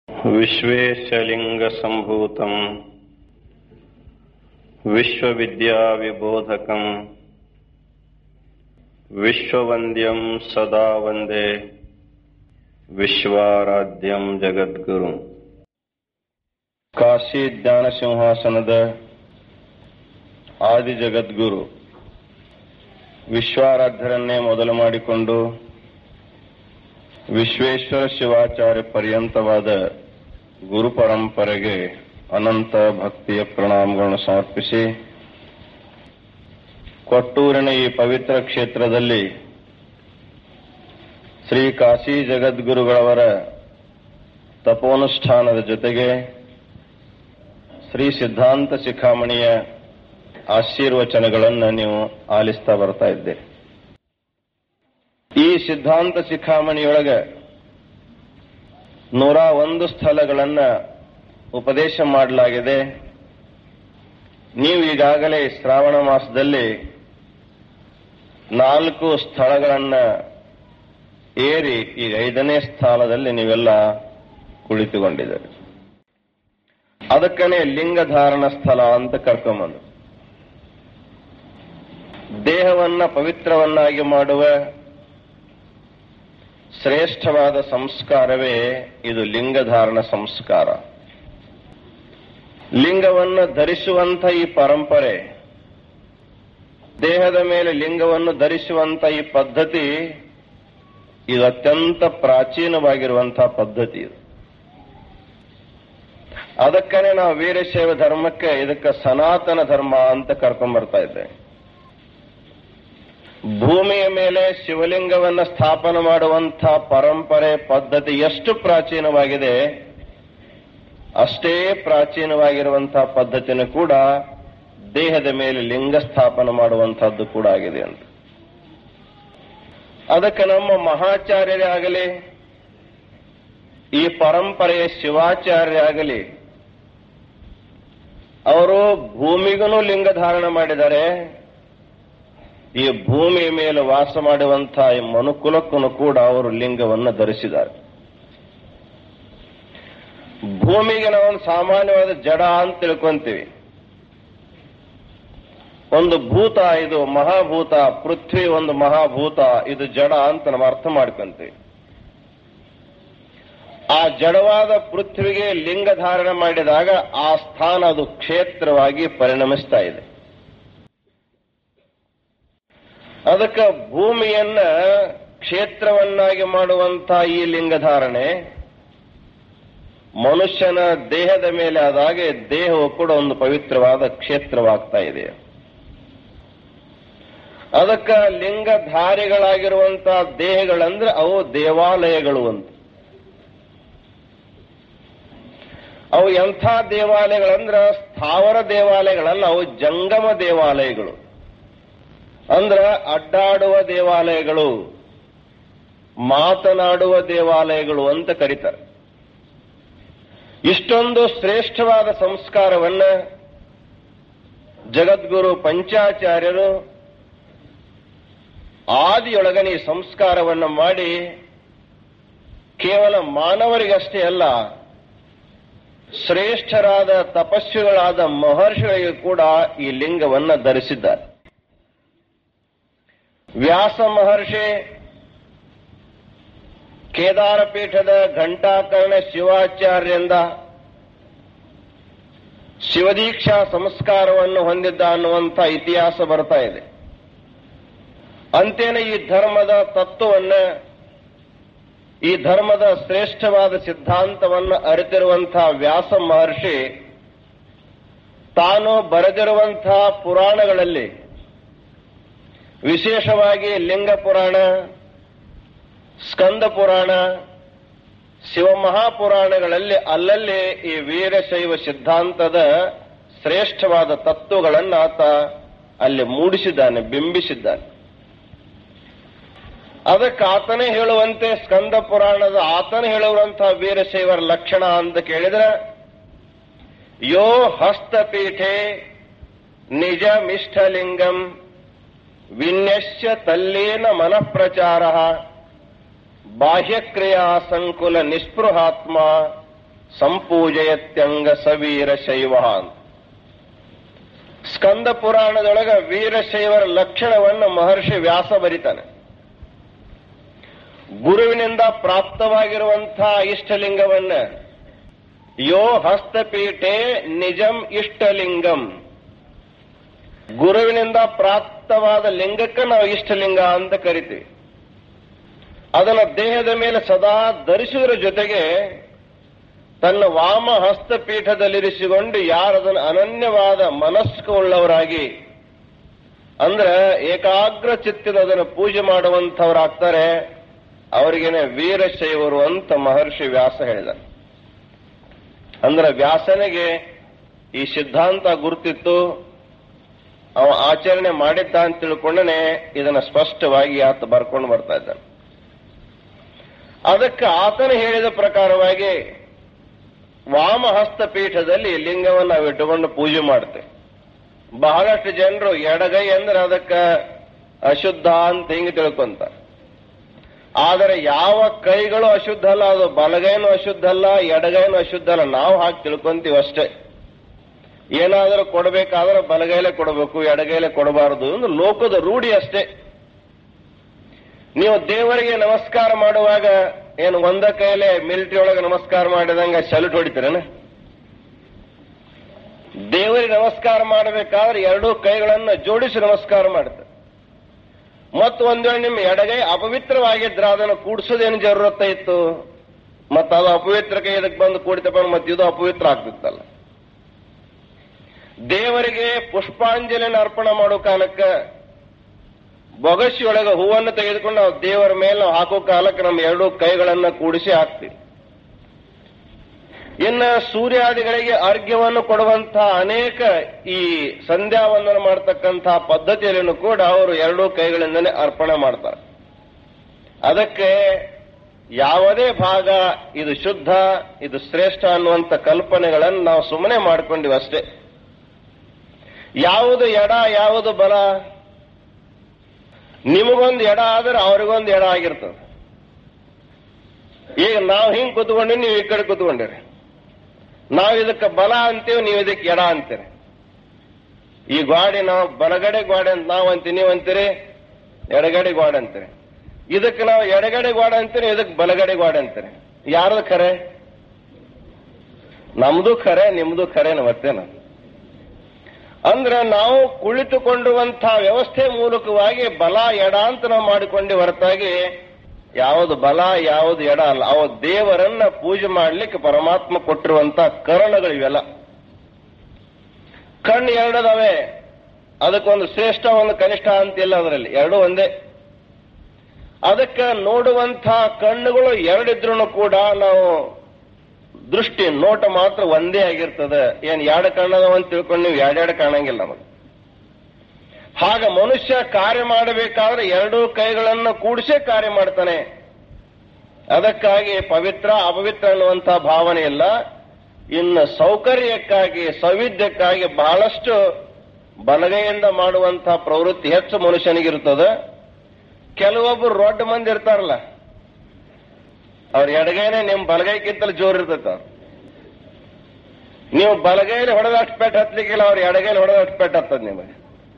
विश्वेशलिङ्गसम्भूतम् विश्वविद्याविबोधकम् विश्ववन्द्यम् सदा वन्दे ವಿಶ್ವಾರಾಧ್ಯಂ ಜಗದ್ಗುರು ಕಾಶಿ ಜ್ಞಾನ ಸಿಂಹಾಸನದ ಆದಿ ಜಗದ್ಗುರು ವಿಶ್ವಾರಾಧ್ಯರನ್ನೇ ಮೊದಲು ಮಾಡಿಕೊಂಡು ವಿಶ್ವೇಶ್ವರ ಶಿವಾಚಾರ್ಯ ಪರ್ಯಂತವಾದ ಗುರು ಪರಂಪರೆಗೆ ಅನಂತ ಭಕ್ತಿಯ ಪ್ರಣಾಮಗಳನ್ನು ಸಮರ್ಪಿಸಿ ಕೊಟ್ಟೂರಿನ ಈ ಪವಿತ್ರ ಕ್ಷೇತ್ರದಲ್ಲಿ ಶ್ರೀ ಕಾಶಿ ಜಗದ್ಗುರುಗಳವರ ತಪೋನುಷ್ಠಾನದ ಜೊತೆಗೆ ಶ್ರೀ ಸಿದ್ಧಾಂತ ಶಿಖಾಮಣಿಯ ಆಶೀರ್ವಚನಗಳನ್ನು ನೀವು ಆಲಿಸ್ತಾ ಬರ್ತಾ ಇದ್ದೀರಿ ಈ ಸಿದ್ಧಾಂತ ಶಿಖಾಮಣಿಯೊಳಗೆ ನೂರ ಒಂದು ಸ್ಥಳಗಳನ್ನ ಉಪದೇಶ ಮಾಡಲಾಗಿದೆ ನೀವು ಈಗಾಗಲೇ ಶ್ರಾವಣ ಮಾಸದಲ್ಲಿ ನಾಲ್ಕು ಸ್ಥಳಗಳನ್ನ ಏರಿ ಈಗ ಐದನೇ ಸ್ಥಾನದಲ್ಲಿ ನೀವೆಲ್ಲ ಕುಳಿತುಕೊಂಡಿದ್ದಾರೆ ಅದಕ್ಕನೇ ಲಿಂಗಧಾರಣ ಸ್ಥಳ ಅಂತ ಕರ್ಕೊಂಬಂದು ದೇಹವನ್ನ ಪವಿತ್ರವನ್ನಾಗಿ ಮಾಡುವ ಶ್ರೇಷ್ಠವಾದ ಸಂಸ್ಕಾರವೇ ಇದು ಲಿಂಗಧಾರಣ ಸಂಸ್ಕಾರ ಲಿಂಗವನ್ನು ಧರಿಸುವಂತ ಈ ಪರಂಪರೆ ದೇಹದ ಮೇಲೆ ಲಿಂಗವನ್ನು ಧರಿಸುವಂತ ಈ ಪದ್ಧತಿ ಇದು ಅತ್ಯಂತ ಪ್ರಾಚೀನವಾಗಿರುವಂತಹ ಪದ್ಧತಿ ಇದು ಅದಕ್ಕನೇ ನಾವು ವೀರಶೈವ ಧರ್ಮಕ್ಕೆ ಇದಕ್ಕೆ ಸನಾತನ ಧರ್ಮ ಅಂತ ಕರ್ಕೊಂಡ್ ಬರ್ತಾ ಇದ್ದೇವೆ ಭೂಮಿಯ ಮೇಲೆ ಶಿವಲಿಂಗವನ್ನ ಸ್ಥಾಪನೆ ಮಾಡುವಂಥ ಪರಂಪರೆ ಪದ್ಧತಿ ಎಷ್ಟು ಪ್ರಾಚೀನವಾಗಿದೆ ಅಷ್ಟೇ ಪ್ರಾಚೀನವಾಗಿರುವಂತಹ ಪದ್ಧತಿನೂ ಕೂಡ ದೇಹದ ಮೇಲೆ ಲಿಂಗ ಸ್ಥಾಪನೆ ಮಾಡುವಂತಹದ್ದು ಕೂಡ ಆಗಿದೆ ಅಂತ ಅದಕ್ಕೆ ನಮ್ಮ ಮಹಾಚಾರ್ಯರೇ ಆಗಲಿ ಈ ಪರಂಪರೆಯ ಶಿವಾಚಾರ್ಯ ಆಗಲಿ ಅವರು ಭೂಮಿಗೂ ಲಿಂಗ ಧಾರಣ ಮಾಡಿದ್ದಾರೆ ಈ ಭೂಮಿಯ ಮೇಲೆ ವಾಸ ಮಾಡುವಂತಹ ಈ ಮನುಕುಲಕ್ಕೂ ಕೂಡ ಅವರು ಲಿಂಗವನ್ನು ಧರಿಸಿದ್ದಾರೆ ಭೂಮಿಗೆ ನಾವು ಸಾಮಾನ್ಯವಾದ ಜಡ ಅಂತ ತಿಳ್ಕೊಂತೀವಿ ಒಂದು ಭೂತ ಇದು ಮಹಾಭೂತ ಪೃಥ್ವಿ ಒಂದು ಮಹಾಭೂತ ಇದು ಜಡ ಅಂತ ನಾವು ಅರ್ಥ ಮಾಡ್ಕೊಂತೀವಿ ಆ ಜಡವಾದ ಪೃಥ್ವಿಗೆ ಲಿಂಗ ಧಾರಣ ಮಾಡಿದಾಗ ಆ ಸ್ಥಾನ ಅದು ಕ್ಷೇತ್ರವಾಗಿ ಪರಿಣಮಿಸ್ತಾ ಇದೆ ಅದಕ್ಕೆ ಭೂಮಿಯನ್ನ ಕ್ಷೇತ್ರವನ್ನಾಗಿ ಮಾಡುವಂತ ಈ ಲಿಂಗಧಾರಣೆ ಮನುಷ್ಯನ ದೇಹದ ಮೇಲೆ ಆದಾಗೆ ದೇಹವು ಕೂಡ ಒಂದು ಪವಿತ್ರವಾದ ಕ್ಷೇತ್ರವಾಗ್ತಾ ಇದೆ ಅದಕ್ಕೆ ಲಿಂಗಧಾರಿಗಳಾಗಿರುವಂತಹ ದೇಹಗಳಂದ್ರೆ ಅವು ದೇವಾಲಯಗಳು ಅಂತ ಅವು ಎಂಥ ದೇವಾಲಯಗಳಂದ್ರ ಸ್ಥಾವರ ದೇವಾಲಯಗಳಲ್ಲ ಅವು ಜಂಗಮ ದೇವಾಲಯಗಳು ಅಂದ್ರ ಅಡ್ಡಾಡುವ ದೇವಾಲಯಗಳು ಮಾತನಾಡುವ ದೇವಾಲಯಗಳು ಅಂತ ಕರೀತಾರೆ ಇಷ್ಟೊಂದು ಶ್ರೇಷ್ಠವಾದ ಸಂಸ್ಕಾರವನ್ನ ಜಗದ್ಗುರು ಪಂಚಾಚಾರ್ಯರು ಆದಿಯೊಳಗನೆ ಈ ಸಂಸ್ಕಾರವನ್ನು ಮಾಡಿ ಕೇವಲ ಮಾನವರಿಗಷ್ಟೇ ಅಲ್ಲ ಶ್ರೇಷ್ಠರಾದ ತಪಸ್ವಿಗಳಾದ ಮಹರ್ಷಿಗಳಿಗೆ ಕೂಡ ಈ ಲಿಂಗವನ್ನು ಧರಿಸಿದ್ದಾರೆ ವ್ಯಾಸ ಮಹರ್ಷಿ ಕೇದಾರ ಪೀಠದ ಘಂಟಾಕರ್ಣ ಶಿವಾಚಾರ್ಯರಿಂದ ಶಿವದೀಕ್ಷಾ ಸಂಸ್ಕಾರವನ್ನು ಹೊಂದಿದ್ದ ಅನ್ನುವಂಥ ಇತಿಹಾಸ ಬರ್ತಾ ಇದೆ ಅಂತೇನೆ ಈ ಧರ್ಮದ ತತ್ವವನ್ನ ಈ ಧರ್ಮದ ಶ್ರೇಷ್ಠವಾದ ಸಿದ್ಧಾಂತವನ್ನು ಅರಿತಿರುವಂತಹ ವ್ಯಾಸ ಮಹರ್ಷಿ ತಾನು ಬರೆದಿರುವಂತಹ ಪುರಾಣಗಳಲ್ಲಿ ವಿಶೇಷವಾಗಿ ಲಿಂಗ ಪುರಾಣ ಸ್ಕಂದ ಪುರಾಣ ಶಿವಮಹಾಪುರಾಣಗಳಲ್ಲಿ ಅಲ್ಲಲ್ಲಿ ಈ ವೀರಶೈವ ಸಿದ್ಧಾಂತದ ಶ್ರೇಷ್ಠವಾದ ತತ್ವಗಳನ್ನು ಆತ ಅಲ್ಲಿ ಮೂಡಿಸಿದ್ದಾನೆ ಬಿಂಬಿಸಿದ್ದಾನೆ ಅದಕ್ಕೆ ಆತನೇ ಹೇಳುವಂತೆ ಸ್ಕಂದ ಪುರಾಣದ ಆತನೇ ಹೇಳುವಂತಹ ವೀರಶೈವರ ಲಕ್ಷಣ ಅಂತ ಕೇಳಿದ್ರೆ ಯೋ ಹಸ್ತಪೀಠೆ ನಿಜಮಿಷ್ಠಲಿಂಗಂ ವಿನ್ಯಸ್ಯ ತಲ್ಲೇನ ಮನಃಪ್ರಚಾರ ಬಾಹ್ಯಕ್ರಿಯಾ ಸಂಕುಲ ನಿಸ್ಪೃಹಾತ್ಮ ಸಂಪೂಜಯತ್ಯಂಗ ಸವೀರ ಶೈವ ಅಂತ ಸ್ಕಂದ ಪುರಾಣದೊಳಗ ವೀರಶೈವರ ಲಕ್ಷಣವನ್ನು ಮಹರ್ಷಿ ವ್ಯಾಸ ಬರಿತಾನೆ ಗುರುವಿನಿಂದ ಪ್ರಾಪ್ತವಾಗಿರುವಂತಹ ಇಷ್ಟಲಿಂಗವನ್ನ ಯೋ ಹಸ್ತಪೀಠೆ ನಿಜಂ ಇಷ್ಟಲಿಂಗಂ ಗುರುವಿನಿಂದ ಪ್ರಾಪ್ತವಾದ ಲಿಂಗಕ್ಕೆ ನಾವು ಇಷ್ಟಲಿಂಗ ಅಂತ ಕರಿತೀವಿ ಅದನ್ನ ದೇಹದ ಮೇಲೆ ಸದಾ ಧರಿಸುವುದರ ಜೊತೆಗೆ ತನ್ನ ವಾಮ ಹಸ್ತಪೀಠದಲ್ಲಿರಿಸಿಕೊಂಡು ಯಾರದನ್ನು ಅನನ್ಯವಾದ ಮನಸ್ಸು ಉಳ್ಳವರಾಗಿ ಅಂದ್ರೆ ಏಕಾಗ್ರ ಚಿತ್ತದ ಅದನ್ನು ಪೂಜೆ ಮಾಡುವಂಥವರಾಗ್ತಾರೆ ಅವರಿಗೇನೆ ವೀರಶೈವರು ಅಂತ ಮಹರ್ಷಿ ವ್ಯಾಸ ಹೇಳಿದ ಅಂದ್ರೆ ವ್ಯಾಸನಿಗೆ ಈ ಸಿದ್ಧಾಂತ ಗುರುತಿತ್ತು ಅವ ಆಚರಣೆ ಮಾಡಿದ್ದ ಅಂತ ತಿಳ್ಕೊಂಡನೆ ಇದನ್ನ ಸ್ಪಷ್ಟವಾಗಿ ಆತ ಬರ್ಕೊಂಡು ಬರ್ತಾ ಇದ್ದಾನೆ ಅದಕ್ಕೆ ಆತನು ಹೇಳಿದ ಪ್ರಕಾರವಾಗಿ ವಾಮಹಸ್ತ ಪೀಠದಲ್ಲಿ ಲಿಂಗವನ್ನು ನಾವು ಇಟ್ಟುಕೊಂಡು ಪೂಜೆ ಮಾಡ್ತೇವೆ ಬಹಳಷ್ಟು ಜನರು ಎಡಗೈ ಅಂದ್ರೆ ಅದಕ್ಕೆ ಅಶುದ್ಧ ಅಂತ ಹಿಂಗೆ ತಿಳ್ಕೊಂತ ಆದರೆ ಯಾವ ಕೈಗಳು ಅಶುದ್ಧ ಅಲ್ಲ ಅದು ಬಲಗೈನು ಅಶುದ್ಧ ಅಲ್ಲ ಎಡಗೈನು ಅಶುದ್ಧ ಅಲ್ಲ ನಾವು ಹಾಕಿ ತಿಳ್ಕೊಂತೀವಿ ಅಷ್ಟೇ ಏನಾದರೂ ಕೊಡಬೇಕಾದ್ರೆ ಬಲಗೈಲೆ ಕೊಡಬೇಕು ಎಡಗೈಲೆ ಕೊಡಬಾರದು ಒಂದು ಲೋಕದ ರೂಢಿ ಅಷ್ಟೇ ನೀವು ದೇವರಿಗೆ ನಮಸ್ಕಾರ ಮಾಡುವಾಗ ಏನು ಒಂದ ಕೈಲೆ ಮಿಲಿಟರಿ ಒಳಗೆ ನಮಸ್ಕಾರ ಮಾಡಿದಂಗ ಸಲ್ಯೂಟ್ ಹೊಡಿತೀರೇನ ದೇವರಿಗೆ ನಮಸ್ಕಾರ ಮಾಡಬೇಕಾದ್ರೆ ಎರಡೂ ಕೈಗಳನ್ನು ಜೋಡಿಸಿ ನಮಸ್ಕಾರ ಮಾಡುತ್ತೆ ಮತ್ತು ಒಂದ್ ವೇಳೆ ನಿಮ್ಮ ಎಡಗೈ ಅಪವಿತ್ರವಾಗಿದ್ರೆ ಅದನ್ನು ಕೂಡಿಸೋದೇನು ಜरूरत ಇತ್ತು ಮತ್ತು ಅದು ಅಪವಿತ್ರ ಕೈ ಇದಕ್ಕೆ ಬಂದು ಕೂಡಿತಪ್ಪ ಮತ್ತೆ ಇದು ಅಪವಿತ್ರ ಆಗ್ತಿತ್ತಲ್ಲ ದೇವರಿಗೆ ಪುಷ್ಪಾಂಜಲಿಯನ್ನು ಅರ್ಪಣೆ ಮಾಡೋ ಕಾಲಕ್ಕೆ ಬೊಗಸಿ ಒಳಗೆ ಹೂವನ್ನು ತೆಗೆದುಕೊಂಡು ನಾವು ದೇವರ ಮೇಲೆ ನಾವು ಹಾಕೋ ಕಾಲಕ್ಕೆ ನಮ್ಮ ಎರಡೂ ಕೈಗಳನ್ನ ಕೂಡಿಸಿ ಹಾಕ್ತೀವಿ ಇನ್ನು ಸೂರ್ಯಾದಿಗಳಿಗೆ ಅರ್ಘ್ಯವನ್ನು ಕೊಡುವಂತಹ ಅನೇಕ ಈ ಸಂಧ್ಯಾ ವಂದನ ಮಾಡತಕ್ಕಂತಹ ಪದ್ಧತಿಯಲ್ಲಿನೂ ಕೂಡ ಅವರು ಎರಡೂ ಕೈಗಳಿಂದನೇ ಅರ್ಪಣೆ ಮಾಡ್ತಾರೆ ಅದಕ್ಕೆ ಯಾವುದೇ ಭಾಗ ಇದು ಶುದ್ಧ ಇದು ಶ್ರೇಷ್ಠ ಅನ್ನುವಂಥ ಕಲ್ಪನೆಗಳನ್ನು ನಾವು ಸುಮ್ಮನೆ ಮಾಡ್ಕೊಂಡಿವಿ ಅಷ್ಟೇ ಯಾವುದು ಎಡ ಯಾವುದು ಬಲ ನಿಮಗೊಂದು ಎಡ ಆದ್ರೆ ಅವ್ರಿಗೊಂದು ಎಡ ಆಗಿರ್ತದೆ ಈಗ ನಾವು ಹಿಂಗ್ ಕೂತ್ಕೊಂಡಿ ನೀವು ಈ ಕಡೆ ಕೂತ್ಕೊಂಡಿರಿ ನಾವು ಇದಕ್ಕೆ ಬಲ ಅಂತೀವಿ ನೀವು ಇದಕ್ಕೆ ಎಡ ಅಂತೀರಿ ಈ ಗಾಡಿ ನಾವು ಬಲಗಡೆ ಗಾಡಿ ಅಂತ ನಾವು ಅಂತೀವಿ ನೀವು ಅಂತೀರಿ ಎಡಗಡೆ ಗಾಡಿ ಅಂತೀರಿ ಇದಕ್ಕೆ ನಾವು ಎಡಗಡೆ ಗಾಡಿ ಅಂತೀರಿ ಇದಕ್ಕೆ ಬಲಗಡೆ ಗಾಡಿ ಅಂತೀರಿ ಯಾರ್ದು ಖರೆ ನಮ್ದು ಖರೆ ನಿಮ್ದು ಖರೇನ ಮತ್ತೇನ ಅಂದ್ರೆ ನಾವು ಕುಳಿತುಕೊಂಡುವಂತಹ ವ್ಯವಸ್ಥೆ ಮೂಲಕವಾಗಿ ಬಲ ಎಡ ಅಂತ ನಾವು ಮಾಡಿಕೊಂಡಿ ಹೊರತಾಗಿ ಯಾವುದು ಬಲ ಯಾವುದು ಎಡ ಅಲ್ಲ ಅವ ದೇವರನ್ನ ಪೂಜೆ ಮಾಡ್ಲಿಕ್ಕೆ ಪರಮಾತ್ಮ ಕೊಟ್ಟಿರುವಂತಹ ಕರಣಗಳು ಇವೆಲ್ಲ ಕಣ್ಣು ಎರಡದವೆ ಅದಕ್ಕೊಂದು ಶ್ರೇಷ್ಠ ಒಂದು ಕನಿಷ್ಠ ಅಂತಿಲ್ಲ ಅದರಲ್ಲಿ ಎರಡು ಒಂದೇ ಅದಕ್ಕೆ ನೋಡುವಂತಹ ಕಣ್ಣುಗಳು ಎರಡಿದ್ರು ಕೂಡ ನಾವು ದೃಷ್ಟಿ ನೋಟ ಮಾತ್ರ ಒಂದೇ ಆಗಿರ್ತದೆ ಏನ್ ಎರಡು ಕಣ್ಣದವ ಅಂತ ತಿಳ್ಕೊಂಡು ನೀವು ಎರಡೆರಡು ಕಾಣಂಗಿಲ್ಲ ನಮಗೆ ಹಾಗ ಮನುಷ್ಯ ಕಾರ್ಯ ಮಾಡಬೇಕಾದ್ರೆ ಎರಡೂ ಕೈಗಳನ್ನು ಕೂಡಿಸೇ ಕಾರ್ಯ ಮಾಡ್ತಾನೆ ಅದಕ್ಕಾಗಿ ಪವಿತ್ರ ಅಪವಿತ್ರ ಅನ್ನುವಂತಹ ಭಾವನೆ ಇಲ್ಲ ಇನ್ನು ಸೌಕರ್ಯಕ್ಕಾಗಿ ಸೌವಿಧ್ಯಕ್ಕಾಗಿ ಬಹಳಷ್ಟು ಬಲಗೈಯಿಂದ ಮಾಡುವಂತಹ ಪ್ರವೃತ್ತಿ ಹೆಚ್ಚು ಮನುಷ್ಯನಿಗಿರ್ತದೆ ಕೆಲವೊಬ್ಬರು ರೊಡ್ಡ ಮಂದಿ ಇರ್ತಾರಲ್ಲ ಅವ್ರ ಎಡಗೈನೇ ನಿಮ್ ಬಲಗೈಗಿಂತಲೂ ಜೋರ್ ಇರ್ತೈತ ಅವ್ರು ನೀವು ಬಲಗೈಲಿ ಹೊಡೆದಷ್ಟು ಪೆಟ್ಟು ಹತ್ಲಿಕ್ಕಿಲ್ಲ ಅವ್ರ ಎಡಗೈಲಿ ಹೊಡೆದಷ್ಟು ಪೆಟ್ಟು ಹತ್ತದ ನಿಮಗೆ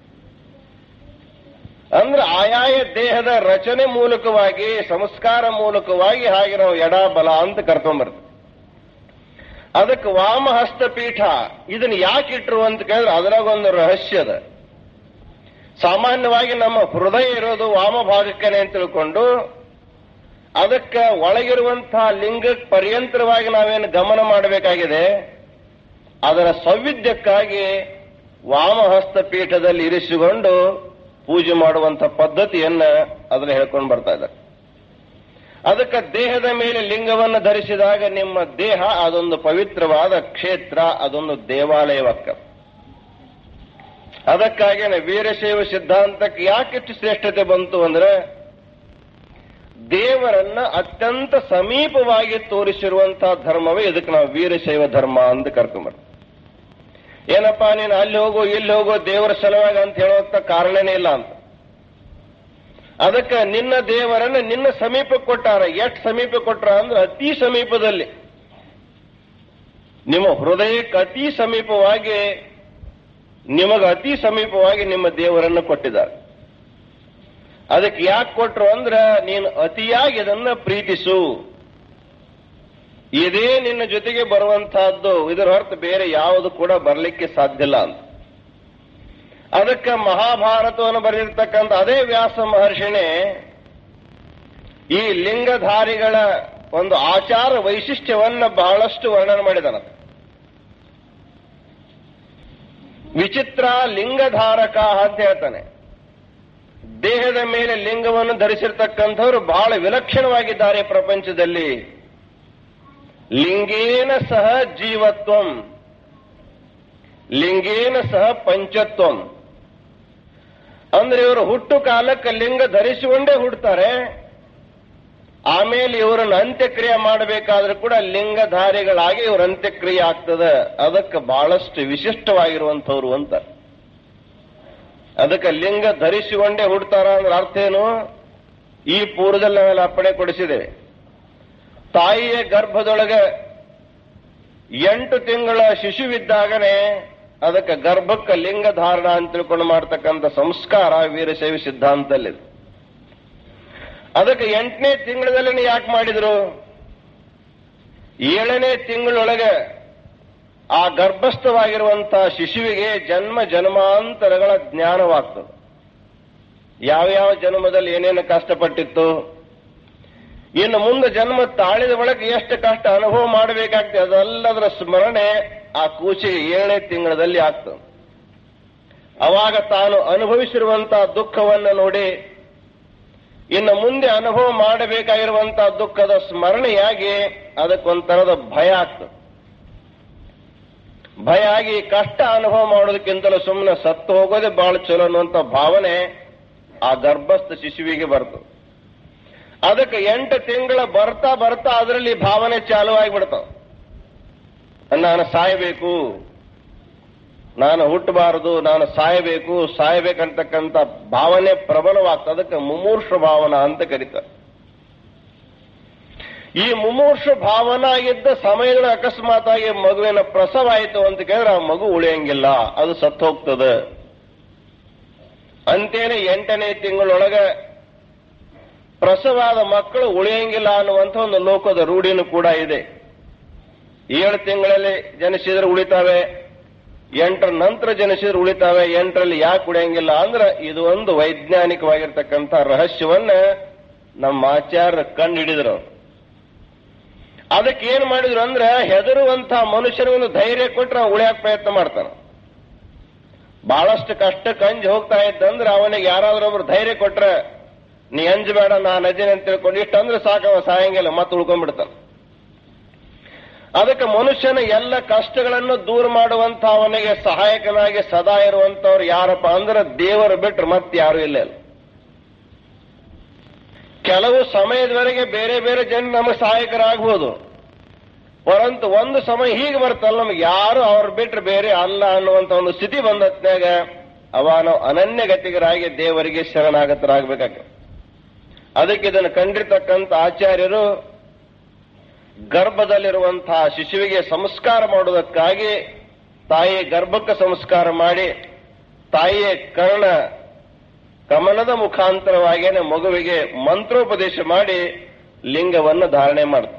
ಅಂದ್ರೆ ಆಯಾಯ ದೇಹದ ರಚನೆ ಮೂಲಕವಾಗಿ ಸಂಸ್ಕಾರ ಮೂಲಕವಾಗಿ ಹಾಗೆ ನಾವು ಎಡ ಬಲ ಅಂತ ಕರ್ಕೊಂಡ್ಬರ್ತೇವೆ ಅದಕ್ಕೆ ವಾಮಹಸ್ತ ಪೀಠ ಇದನ್ನ ಯಾಕೆ ಇಟ್ರು ಅಂತ ಕೇಳಿದ್ರೆ ಅದ್ರಾಗೊಂದು ರಹಸ್ಯದ ಸಾಮಾನ್ಯವಾಗಿ ನಮ್ಮ ಹೃದಯ ಇರೋದು ವಾಮ ಭಾಗಕ್ಕೇನೆ ಅಂತ ತಿಳ್ಕೊಂಡು ಅದಕ್ಕೆ ಒಳಗಿರುವಂತಹ ಲಿಂಗ ಪರ್ಯಂತರವಾಗಿ ನಾವೇನು ಗಮನ ಮಾಡಬೇಕಾಗಿದೆ ಅದರ ಸೌವಿಧ್ಯಕ್ಕಾಗಿ ವಾಮಹಸ್ತ ಪೀಠದಲ್ಲಿ ಇರಿಸಿಕೊಂಡು ಪೂಜೆ ಮಾಡುವಂತ ಪದ್ಧತಿಯನ್ನ ಅದನ್ನ ಹೇಳ್ಕೊಂಡು ಬರ್ತಾ ಇದ್ದಾರೆ ಅದಕ್ಕೆ ದೇಹದ ಮೇಲೆ ಲಿಂಗವನ್ನು ಧರಿಸಿದಾಗ ನಿಮ್ಮ ದೇಹ ಅದೊಂದು ಪವಿತ್ರವಾದ ಕ್ಷೇತ್ರ ಅದೊಂದು ದೇವಾಲಯವಕ್ಕ ಅದಕ್ಕಾಗಿ ವೀರಶೈವ ಸಿದ್ಧಾಂತಕ್ಕೆ ಯಾಕಿಷ್ಟು ಶ್ರೇಷ್ಠತೆ ಬಂತು ಅಂದ್ರೆ ದೇವರನ್ನ ಅತ್ಯಂತ ಸಮೀಪವಾಗಿ ತೋರಿಸಿರುವಂತಹ ಧರ್ಮವೇ ಇದಕ್ಕೆ ನಾವು ವೀರಶೈವ ಧರ್ಮ ಅಂತ ಕರ್ಕೊಂಬರ್ತೀವಿ ಏನಪ್ಪಾ ನೀನು ಅಲ್ಲಿ ಹೋಗು ಇಲ್ಲಿ ಹೋಗು ದೇವರ ಸಲುವಾಗಿ ಅಂತ ಹೇಳುವಂತ ಕಾರಣನೇ ಇಲ್ಲ ಅಂತ ಅದಕ್ಕೆ ನಿನ್ನ ದೇವರನ್ನ ನಿನ್ನ ಸಮೀಪ ಕೊಟ್ಟಾರ ಎಷ್ಟು ಸಮೀಪ ಕೊಟ್ರ ಅಂದ್ರೆ ಅತಿ ಸಮೀಪದಲ್ಲಿ ನಿಮ್ಮ ಹೃದಯಕ್ಕೆ ಅತಿ ಸಮೀಪವಾಗಿ ನಿಮಗೆ ಅತಿ ಸಮೀಪವಾಗಿ ನಿಮ್ಮ ದೇವರನ್ನು ಕೊಟ್ಟಿದ್ದಾರೆ ಅದಕ್ಕೆ ಯಾಕೆ ಕೊಟ್ರು ಅಂದ್ರ ನೀನು ಅತಿಯಾಗಿ ಇದನ್ನ ಪ್ರೀತಿಸು ಇದೇ ನಿನ್ನ ಜೊತೆಗೆ ಬರುವಂತಹದ್ದು ಇದರ ಹೊರತು ಬೇರೆ ಯಾವುದು ಕೂಡ ಬರಲಿಕ್ಕೆ ಸಾಧ್ಯ ಇಲ್ಲ ಅಂತ ಅದಕ್ಕೆ ಮಹಾಭಾರತವನ್ನು ಬರೆದಿರ್ತಕ್ಕಂಥ ಅದೇ ವ್ಯಾಸ ಮಹರ್ಷಿನೇ ಈ ಲಿಂಗಧಾರಿಗಳ ಒಂದು ಆಚಾರ ವೈಶಿಷ್ಟ್ಯವನ್ನ ಬಹಳಷ್ಟು ವರ್ಣನೆ ಮಾಡಿದಾನ ವಿಚಿತ್ರ ಲಿಂಗಧಾರಕ ಅಂತ ಹೇಳ್ತಾನೆ ದೇಹದ ಮೇಲೆ ಲಿಂಗವನ್ನು ಧರಿಸಿರ್ತಕ್ಕಂಥವ್ರು ಬಹಳ ವಿಲಕ್ಷಣವಾಗಿದ್ದಾರೆ ಪ್ರಪಂಚದಲ್ಲಿ ಲಿಂಗೇನ ಸಹ ಜೀವತ್ವಂ ಲಿಂಗೇನ ಸಹ ಪಂಚತ್ವಂ ಅಂದ್ರೆ ಇವರು ಹುಟ್ಟು ಕಾಲಕ್ಕೆ ಲಿಂಗ ಧರಿಸಿಕೊಂಡೇ ಹುಡ್ತಾರೆ ಆಮೇಲೆ ಇವರನ್ನು ಅಂತ್ಯಕ್ರಿಯೆ ಮಾಡಬೇಕಾದ್ರೂ ಕೂಡ ಲಿಂಗಧಾರಿಗಳಾಗಿ ಇವ್ರ ಅಂತ್ಯಕ್ರಿಯೆ ಆಗ್ತದೆ ಅದಕ್ಕೆ ಬಹಳಷ್ಟು ವಿಶಿಷ್ಟವಾಗಿರುವಂಥವ್ರು ಅಂತ ಅದಕ್ಕೆ ಲಿಂಗ ಧರಿಸಿಕೊಂಡೇ ಹುಡ್ತಾರ ಅಂದ್ರೆ ಅರ್ಥ ಏನು ಈ ಪೂರ್ವದಲ್ಲಿ ನಾವೆಲ್ಲ ಅಪ್ಪಣೆ ಕೊಡಿಸಿದ್ದೇವೆ ತಾಯಿಯ ಗರ್ಭದೊಳಗೆ ಎಂಟು ತಿಂಗಳ ಶಿಶುವಿದ್ದಾಗನೇ ಅದಕ್ಕೆ ಗರ್ಭಕ್ಕೆ ಲಿಂಗ ಧಾರಣ ಅಂತ ತಿಳ್ಕೊಂಡು ಮಾಡ್ತಕ್ಕಂಥ ಸಂಸ್ಕಾರ ವೀರಶೈವ ಸಿದ್ಧಾಂತದಲ್ಲಿದೆ ಅದಕ್ಕೆ ಎಂಟನೇ ತಿಂಗಳಲ್ಲಿ ಯಾಕೆ ಮಾಡಿದ್ರು ಏಳನೇ ತಿಂಗಳೊಳಗೆ ಆ ಗರ್ಭಸ್ಥವಾಗಿರುವಂತಹ ಶಿಶುವಿಗೆ ಜನ್ಮ ಜನ್ಮಾಂತರಗಳ ಜ್ಞಾನವಾಗ್ತದೆ ಯಾವ್ಯಾವ ಜನ್ಮದಲ್ಲಿ ಏನೇನು ಕಷ್ಟಪಟ್ಟಿತ್ತು ಇನ್ನು ಮುಂದೆ ಜನ್ಮ ತಾಳಿದ ಬಳಿಕ ಎಷ್ಟು ಕಷ್ಟ ಅನುಭವ ಮಾಡಬೇಕಾಗ್ತದೆ ಅದೆಲ್ಲದರ ಸ್ಮರಣೆ ಆ ಕೂಚಿಗೆ ಏಳನೇ ತಿಂಗಳಲ್ಲಿ ಆಗ್ತದೆ ಅವಾಗ ತಾನು ಅನುಭವಿಸಿರುವಂತಹ ದುಃಖವನ್ನು ನೋಡಿ ಇನ್ನು ಮುಂದೆ ಅನುಭವ ಮಾಡಬೇಕಾಗಿರುವಂತಹ ದುಃಖದ ಸ್ಮರಣೆಯಾಗಿ ಅದಕ್ಕೊಂಥರದ ಭಯ ಆಗ್ತದೆ ಭಯ ಆಗಿ ಕಷ್ಟ ಅನುಭವ ಮಾಡೋದಕ್ಕಿಂತಲೂ ಸುಮ್ಮನೆ ಸತ್ತು ಹೋಗೋದೇ ಬಹಳ ಚಲೋ ಅನ್ನುವಂಥ ಭಾವನೆ ಆ ಗರ್ಭಸ್ಥ ಶಿಶುವಿಗೆ ಬರ್ತದೆ ಅದಕ್ಕೆ ಎಂಟು ತಿಂಗಳ ಬರ್ತಾ ಬರ್ತಾ ಅದರಲ್ಲಿ ಭಾವನೆ ಚಾಲು ಆಗಿಬಿಡ್ತಾವ ನಾನು ಸಾಯಬೇಕು ನಾನು ಹುಟ್ಟಬಾರದು ನಾನು ಸಾಯಬೇಕು ಸಾಯಬೇಕಂತಕ್ಕಂಥ ಭಾವನೆ ಪ್ರಬಲವಾಗ್ತದೆ ಅದಕ್ಕೆ ಮುಮೂರ್ಷ ಭಾವನಾ ಅಂತ ಕರೀತಾರೆ ಈ ಮುಮೂರ್ಷ ಭಾವನಾ ಇದ್ದ ಸಮಯದಲ್ಲಿ ಅಕಸ್ಮಾತ್ ಆಗಿ ಮಗುವಿನ ಪ್ರಸವ ಆಯಿತು ಅಂತ ಕೇಳಿದ್ರೆ ಆ ಮಗು ಉಳಿಯಂಗಿಲ್ಲ ಅದು ಸತ್ತು ಹೋಗ್ತದೆ ಅಂತೇನೆ ಎಂಟನೇ ತಿಂಗಳೊಳಗೆ ಪ್ರಸವಾದ ಮಕ್ಕಳು ಉಳಿಯಂಗಿಲ್ಲ ಅನ್ನುವಂಥ ಒಂದು ಲೋಕದ ರೂಢಿನೂ ಕೂಡ ಇದೆ ಏಳು ತಿಂಗಳಲ್ಲಿ ಜನಿಸಿದ್ರೆ ಉಳಿತಾವೆ ಎಂಟರ ನಂತರ ಜನಿಸಿದ್ರೆ ಉಳಿತಾವೆ ಎಂಟರಲ್ಲಿ ಯಾಕೆ ಉಳಿಯಂಗಿಲ್ಲ ಅಂದ್ರೆ ಇದು ಒಂದು ವೈಜ್ಞಾನಿಕವಾಗಿರ್ತಕ್ಕಂಥ ರಹಸ್ಯವನ್ನ ನಮ್ಮ ಆಚಾರ್ಯ ಕಂಡು ಹಿಡಿದ್ರು ಅದಕ್ಕೆ ಏನ್ ಮಾಡಿದ್ರು ಅಂದ್ರೆ ಹೆದರುವಂತಹ ಮನುಷ್ಯನಿಗೆ ಒಂದು ಧೈರ್ಯ ಕೊಟ್ರೆ ಅವ್ನು ಉಳಿಯಾಕ ಪ್ರಯತ್ನ ಮಾಡ್ತಾನೆ ಬಹಳಷ್ಟು ಕಷ್ಟಕ್ಕೆ ಅಂಜಿ ಹೋಗ್ತಾ ಇದ್ದಂದ್ರೆ ಅವನಿಗೆ ಯಾರಾದ್ರೂ ಒಬ್ರು ಧೈರ್ಯ ಕೊಟ್ರೆ ನೀ ಅಂಜಬೇಡ ನಾನು ಅಜ್ಜಿನ ಅಂತ ತಿಳ್ಕೊಂಡು ಇಷ್ಟ ಅಂದ್ರೆ ಸಾಕವ ಸಾಯಂಗಿಲ್ಲ ಮತ್ತೆ ಉಳ್ಕೊಂಡ್ಬಿಡ್ತಾನೆ ಅದಕ್ಕೆ ಮನುಷ್ಯನ ಎಲ್ಲ ಕಷ್ಟಗಳನ್ನು ದೂರ ಮಾಡುವಂತ ಅವನಿಗೆ ಸಹಾಯಕನಾಗಿ ಸದಾ ಇರುವಂತವ್ರು ಯಾರಪ್ಪ ಅಂದ್ರೆ ದೇವರು ಬಿಟ್ರೆ ಮತ್ತೆ ಯಾರು ಇಲ್ಲ ಅಲ್ಲಿ. ಕೆಲವು ಸಮಯದವರೆಗೆ ಬೇರೆ ಬೇರೆ ಜನ ನಮಗೆ ಸಹಾಯಕರಾಗಬಹುದು ಪರಂತು ಒಂದು ಸಮಯ ಹೀಗೆ ಬರ್ತಲ್ಲ ನಮ್ಗೆ ಯಾರು ಅವ್ರು ಬಿಟ್ರೆ ಬೇರೆ ಅಲ್ಲ ಅನ್ನುವಂತ ಒಂದು ಸ್ಥಿತಿ ಬಂದತ್ನಾಗ ಅವ ನಾವು ಅನನ್ಯ ಗತಿಗರಾಗಿ ದೇವರಿಗೆ ಶರಣಾಗತರಾಗಬೇಕಾಗ ಅದಕ್ಕೆ ಇದನ್ನು ಕಂಡಿರ್ತಕ್ಕಂಥ ಆಚಾರ್ಯರು ಗರ್ಭದಲ್ಲಿರುವಂತಹ ಶಿಶುವಿಗೆ ಸಂಸ್ಕಾರ ಮಾಡುವುದಕ್ಕಾಗಿ ತಾಯಿಯ ಗರ್ಭಕ್ಕೆ ಸಂಸ್ಕಾರ ಮಾಡಿ ತಾಯಿಯ ಕರ್ಣ ಕಮಲದ ಮುಖಾಂತರವಾಗಿಯೇ ಮಗುವಿಗೆ ಮಂತ್ರೋಪದೇಶ ಮಾಡಿ ಲಿಂಗವನ್ನು ಧಾರಣೆ ಮಾಡ್ತಾರೆ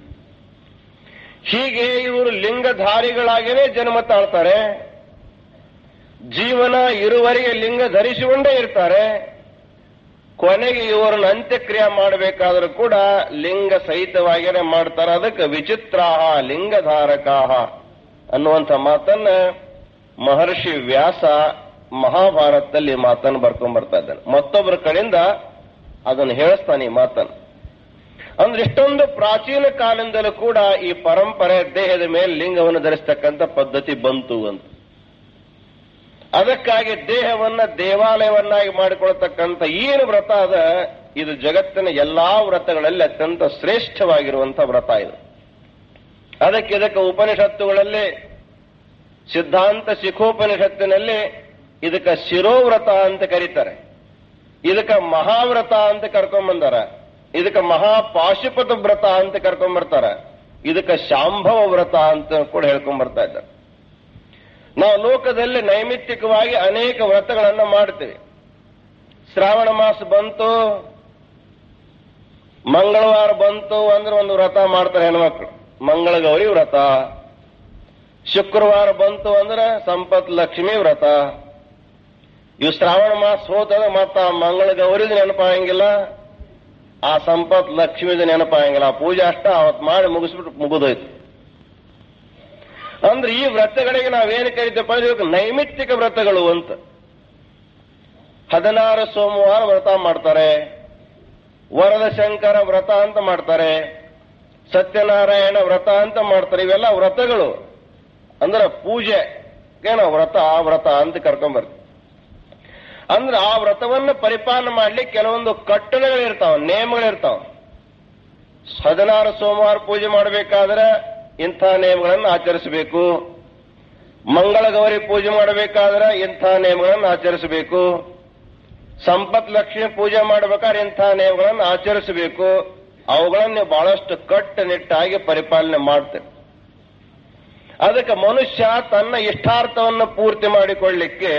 ಹೀಗೆ ಇವರು ಲಿಂಗಧಾರಿಗಳಾಗೇನೆ ಜನ್ಮ ತಾಳ್ತಾರೆ ಜೀವನ ಇರುವರೆಗೆ ಲಿಂಗ ಧರಿಸಿಕೊಂಡೇ ಇರ್ತಾರೆ ಕೊನೆಗೆ ಇವರನ್ನು ಅಂತ್ಯಕ್ರಿಯೆ ಮಾಡಬೇಕಾದ್ರೂ ಕೂಡ ಲಿಂಗ ಸಹಿತವಾಗಿಯೇ ಮಾಡ್ತಾರೆ ಅದಕ್ಕೆ ವಿಚಿತ್ರಾಹ ಲಿಂಗಧಾರಕಾಹ ಅನ್ನುವಂಥ ಮಾತನ್ನ ಮಹರ್ಷಿ ವ್ಯಾಸ ಮಹಾಭಾರತದಲ್ಲಿ ಮಾತನ್ನು ಬರ್ಕೊಂಡ್ ಬರ್ತಾ ಇದ್ದಾನೆ ಮತ್ತೊಬ್ಬರ ಕಡೆಯಿಂದ ಅದನ್ನು ಹೇಳಿಸ್ತಾನೆ ಈ ಮಾತನ್ನು ಅಂದ್ರೆ ಇಷ್ಟೊಂದು ಪ್ರಾಚೀನ ಕಾಲದಿಂದಲೂ ಕೂಡ ಈ ಪರಂಪರೆ ದೇಹದ ಮೇಲೆ ಲಿಂಗವನ್ನು ಧರಿಸ್ತಕ್ಕಂಥ ಪದ್ಧತಿ ಬಂತು ಅಂತ ಅದಕ್ಕಾಗಿ ದೇಹವನ್ನ ದೇವಾಲಯವನ್ನಾಗಿ ಮಾಡಿಕೊಳ್ತಕ್ಕಂಥ ಏನು ವ್ರತ ಅದ ಇದು ಜಗತ್ತಿನ ಎಲ್ಲಾ ವ್ರತಗಳಲ್ಲಿ ಅತ್ಯಂತ ಶ್ರೇಷ್ಠವಾಗಿರುವಂತ ವ್ರತ ಇದು ಅದಕ್ಕೆ ಇದಕ್ಕೆ ಉಪನಿಷತ್ತುಗಳಲ್ಲಿ ಸಿದ್ಧಾಂತ ಶಿಖೋಪನಿಷತ್ತಿನಲ್ಲಿ ಇದಕ್ಕೆ ಶಿರೋವ್ರತ ಅಂತ ಕರೀತಾರೆ ಇದಕ್ಕೆ ಮಹಾವ್ರತ ಅಂತ ಕರ್ಕೊಂಡ್ ಬಂದಾರ ಇದಕ್ಕೆ ಮಹಾಪಾಶುಪತ ವ್ರತ ಅಂತ ಕರ್ಕೊಂಡ್ ಬರ್ತಾರ ಇದಕ್ಕೆ ಶಾಂಭವ ವ್ರತ ಅಂತ ಕೂಡ ಹೇಳ್ಕೊಂಡ್ ಬರ್ತಾ ಇದ್ದಾರೆ ನಾವು ಲೋಕದಲ್ಲಿ ನೈಮಿತ್ತಿಕವಾಗಿ ಅನೇಕ ವ್ರತಗಳನ್ನ ಮಾಡ್ತೀವಿ ಶ್ರಾವಣ ಮಾಸ ಬಂತು ಮಂಗಳವಾರ ಬಂತು ಅಂದ್ರೆ ಒಂದು ವ್ರತ ಮಾಡ್ತಾರೆ ಹೆಣ್ಮಕ್ಳು ಮಂಗಳ ಗೌರಿ ವ್ರತ ಶುಕ್ರವಾರ ಬಂತು ಅಂದ್ರೆ ಸಂಪತ್ ಲಕ್ಷ್ಮಿ ವ್ರತ ಇವು ಶ್ರಾವಣ ಮಾಸ ಹೋತಂದ್ರೆ ಮತ್ತ ಆ ಮಂಗಳ ಗೌರಿದು ನೆನಪಾಗಂಗಿಲ್ಲ ಆ ಸಂಪತ್ ಲಕ್ಷ್ಮಿದು ನೆನಪಾಗಂಗಿಲ್ಲ ಆ ಪೂಜೆ ಅಷ್ಟ ಅವತ್ ಮಾಡಿ ಮುಗಿಸ್ಬಿಟ್ಟು ಮುಗಿದೋಯ್ತು ಅಂದ್ರೆ ಈ ವ್ರತಗಳಿಗೆ ನಾವೇನು ಕರಿತೇವೆ ಅಂದ್ರೆ ಇವಕ್ಕೆ ನೈಮಿತ್ತಿಕ ವ್ರತಗಳು ಅಂತ ಹದಿನಾರು ಸೋಮವಾರ ವ್ರತ ಮಾಡ್ತಾರೆ ವರದ ಶಂಕರ ವ್ರತ ಅಂತ ಮಾಡ್ತಾರೆ ಸತ್ಯನಾರಾಯಣ ವ್ರತ ಅಂತ ಮಾಡ್ತಾರೆ ಇವೆಲ್ಲ ವ್ರತಗಳು ಅಂದ್ರೆ ಪೂಜೆ ಏನೋ ವ್ರತ ಆ ವ್ರತ ಅಂತ ಕರ್ಕೊಂಬರ್ತೀವಿ ಅಂದ್ರೆ ಆ ವ್ರತವನ್ನು ಪರಿಪಾಲನೆ ಮಾಡ್ಲಿಕ್ಕೆ ಕೆಲವೊಂದು ಕಟ್ಟಳೆಗಳಿರ್ತಾವ ನೇಮಗಳಿರ್ತಾವ ಹದಿನಾರು ಸೋಮವಾರ ಪೂಜೆ ಮಾಡಬೇಕಾದ್ರೆ ಇಂಥ ನಿಯಮಗಳನ್ನು ಆಚರಿಸಬೇಕು ಮಂಗಳ ಗೌರಿ ಪೂಜೆ ಮಾಡಬೇಕಾದ್ರೆ ಇಂಥ ನಿಯಮಗಳನ್ನು ಆಚರಿಸಬೇಕು ಸಂಪತ್ ಲಕ್ಷ್ಮಿ ಪೂಜೆ ಮಾಡಬೇಕಾದ್ರೆ ಇಂಥ ನಿಯಮಗಳನ್ನು ಆಚರಿಸಬೇಕು ಅವುಗಳನ್ನು ನೀವು ಬಹಳಷ್ಟು ಕಟ್ಟುನಿಟ್ಟಾಗಿ ಪರಿಪಾಲನೆ ಮಾಡ್ತೇವೆ ಅದಕ್ಕೆ ಮನುಷ್ಯ ತನ್ನ ಇಷ್ಟಾರ್ಥವನ್ನು ಪೂರ್ತಿ ಮಾಡಿಕೊಳ್ಳಿಕ್ಕೆ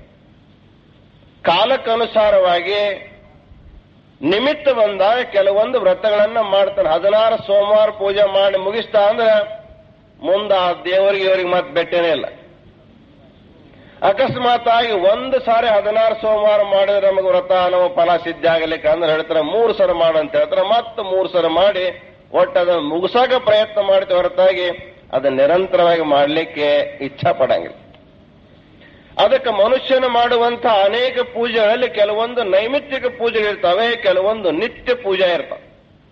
ಕಾಲಕ್ಕನುಸಾರವಾಗಿ ನಿಮಿತ್ತ ಬಂದಾಗ ಕೆಲವೊಂದು ವ್ರತಗಳನ್ನ ಮಾಡ್ತಾನೆ ಹದಿನಾರು ಸೋಮವಾರ ಪೂಜೆ ಮಾಡಿ ಮುಗಿಸ್ತಾ ಅಂದ್ರೆ ಮುಂದೆ ಆ ದೇವರಿಗೆ ಇವರಿಗೆ ಮತ್ತೆ ಬೆಟ್ಟನೇ ಇಲ್ಲ ಅಕಸ್ಮಾತ್ ಆಗಿ ಒಂದು ಸಾರಿ ಹದಿನಾರು ಸೋಮವಾರ ಮಾಡಿದ್ರೆ ನಮಗೆ ವ್ರತ ನಮ್ಮ ಫಲ ಸಿದ್ಧ ಆಗಲಿಕ್ಕೆ ಅಂದ್ರೆ ಹೇಳ್ತಾರೆ ಮೂರು ಸಲ ಮಾಡು ಅಂತ ಹೇಳ್ತಾರೆ ಮತ್ತೆ ಮೂರು ಸಲ ಮಾಡಿ ಒಟ್ಟು ಅದನ್ನು ಮುಗಿಸಾಕ ಪ್ರಯತ್ನ ಮಾಡ್ತೀವಿ ಹೊರತಾಗಿ ಅದನ್ನ ನಿರಂತರವಾಗಿ ಮಾಡಲಿಕ್ಕೆ ಇಚ್ಛಾ ಪಡಂಗಿಲ್ಲ ಅದಕ್ಕೆ ಮನುಷ್ಯನ ಮಾಡುವಂತಹ ಅನೇಕ ಪೂಜೆಗಳಲ್ಲಿ ಕೆಲವೊಂದು ನೈಮಿತ್ತಿಕ ಪೂಜೆಗಳಿರ್ತವೆ ಕೆಲವೊಂದು ನಿತ್ಯ ಪೂಜೆ ಇರ್ತವೆ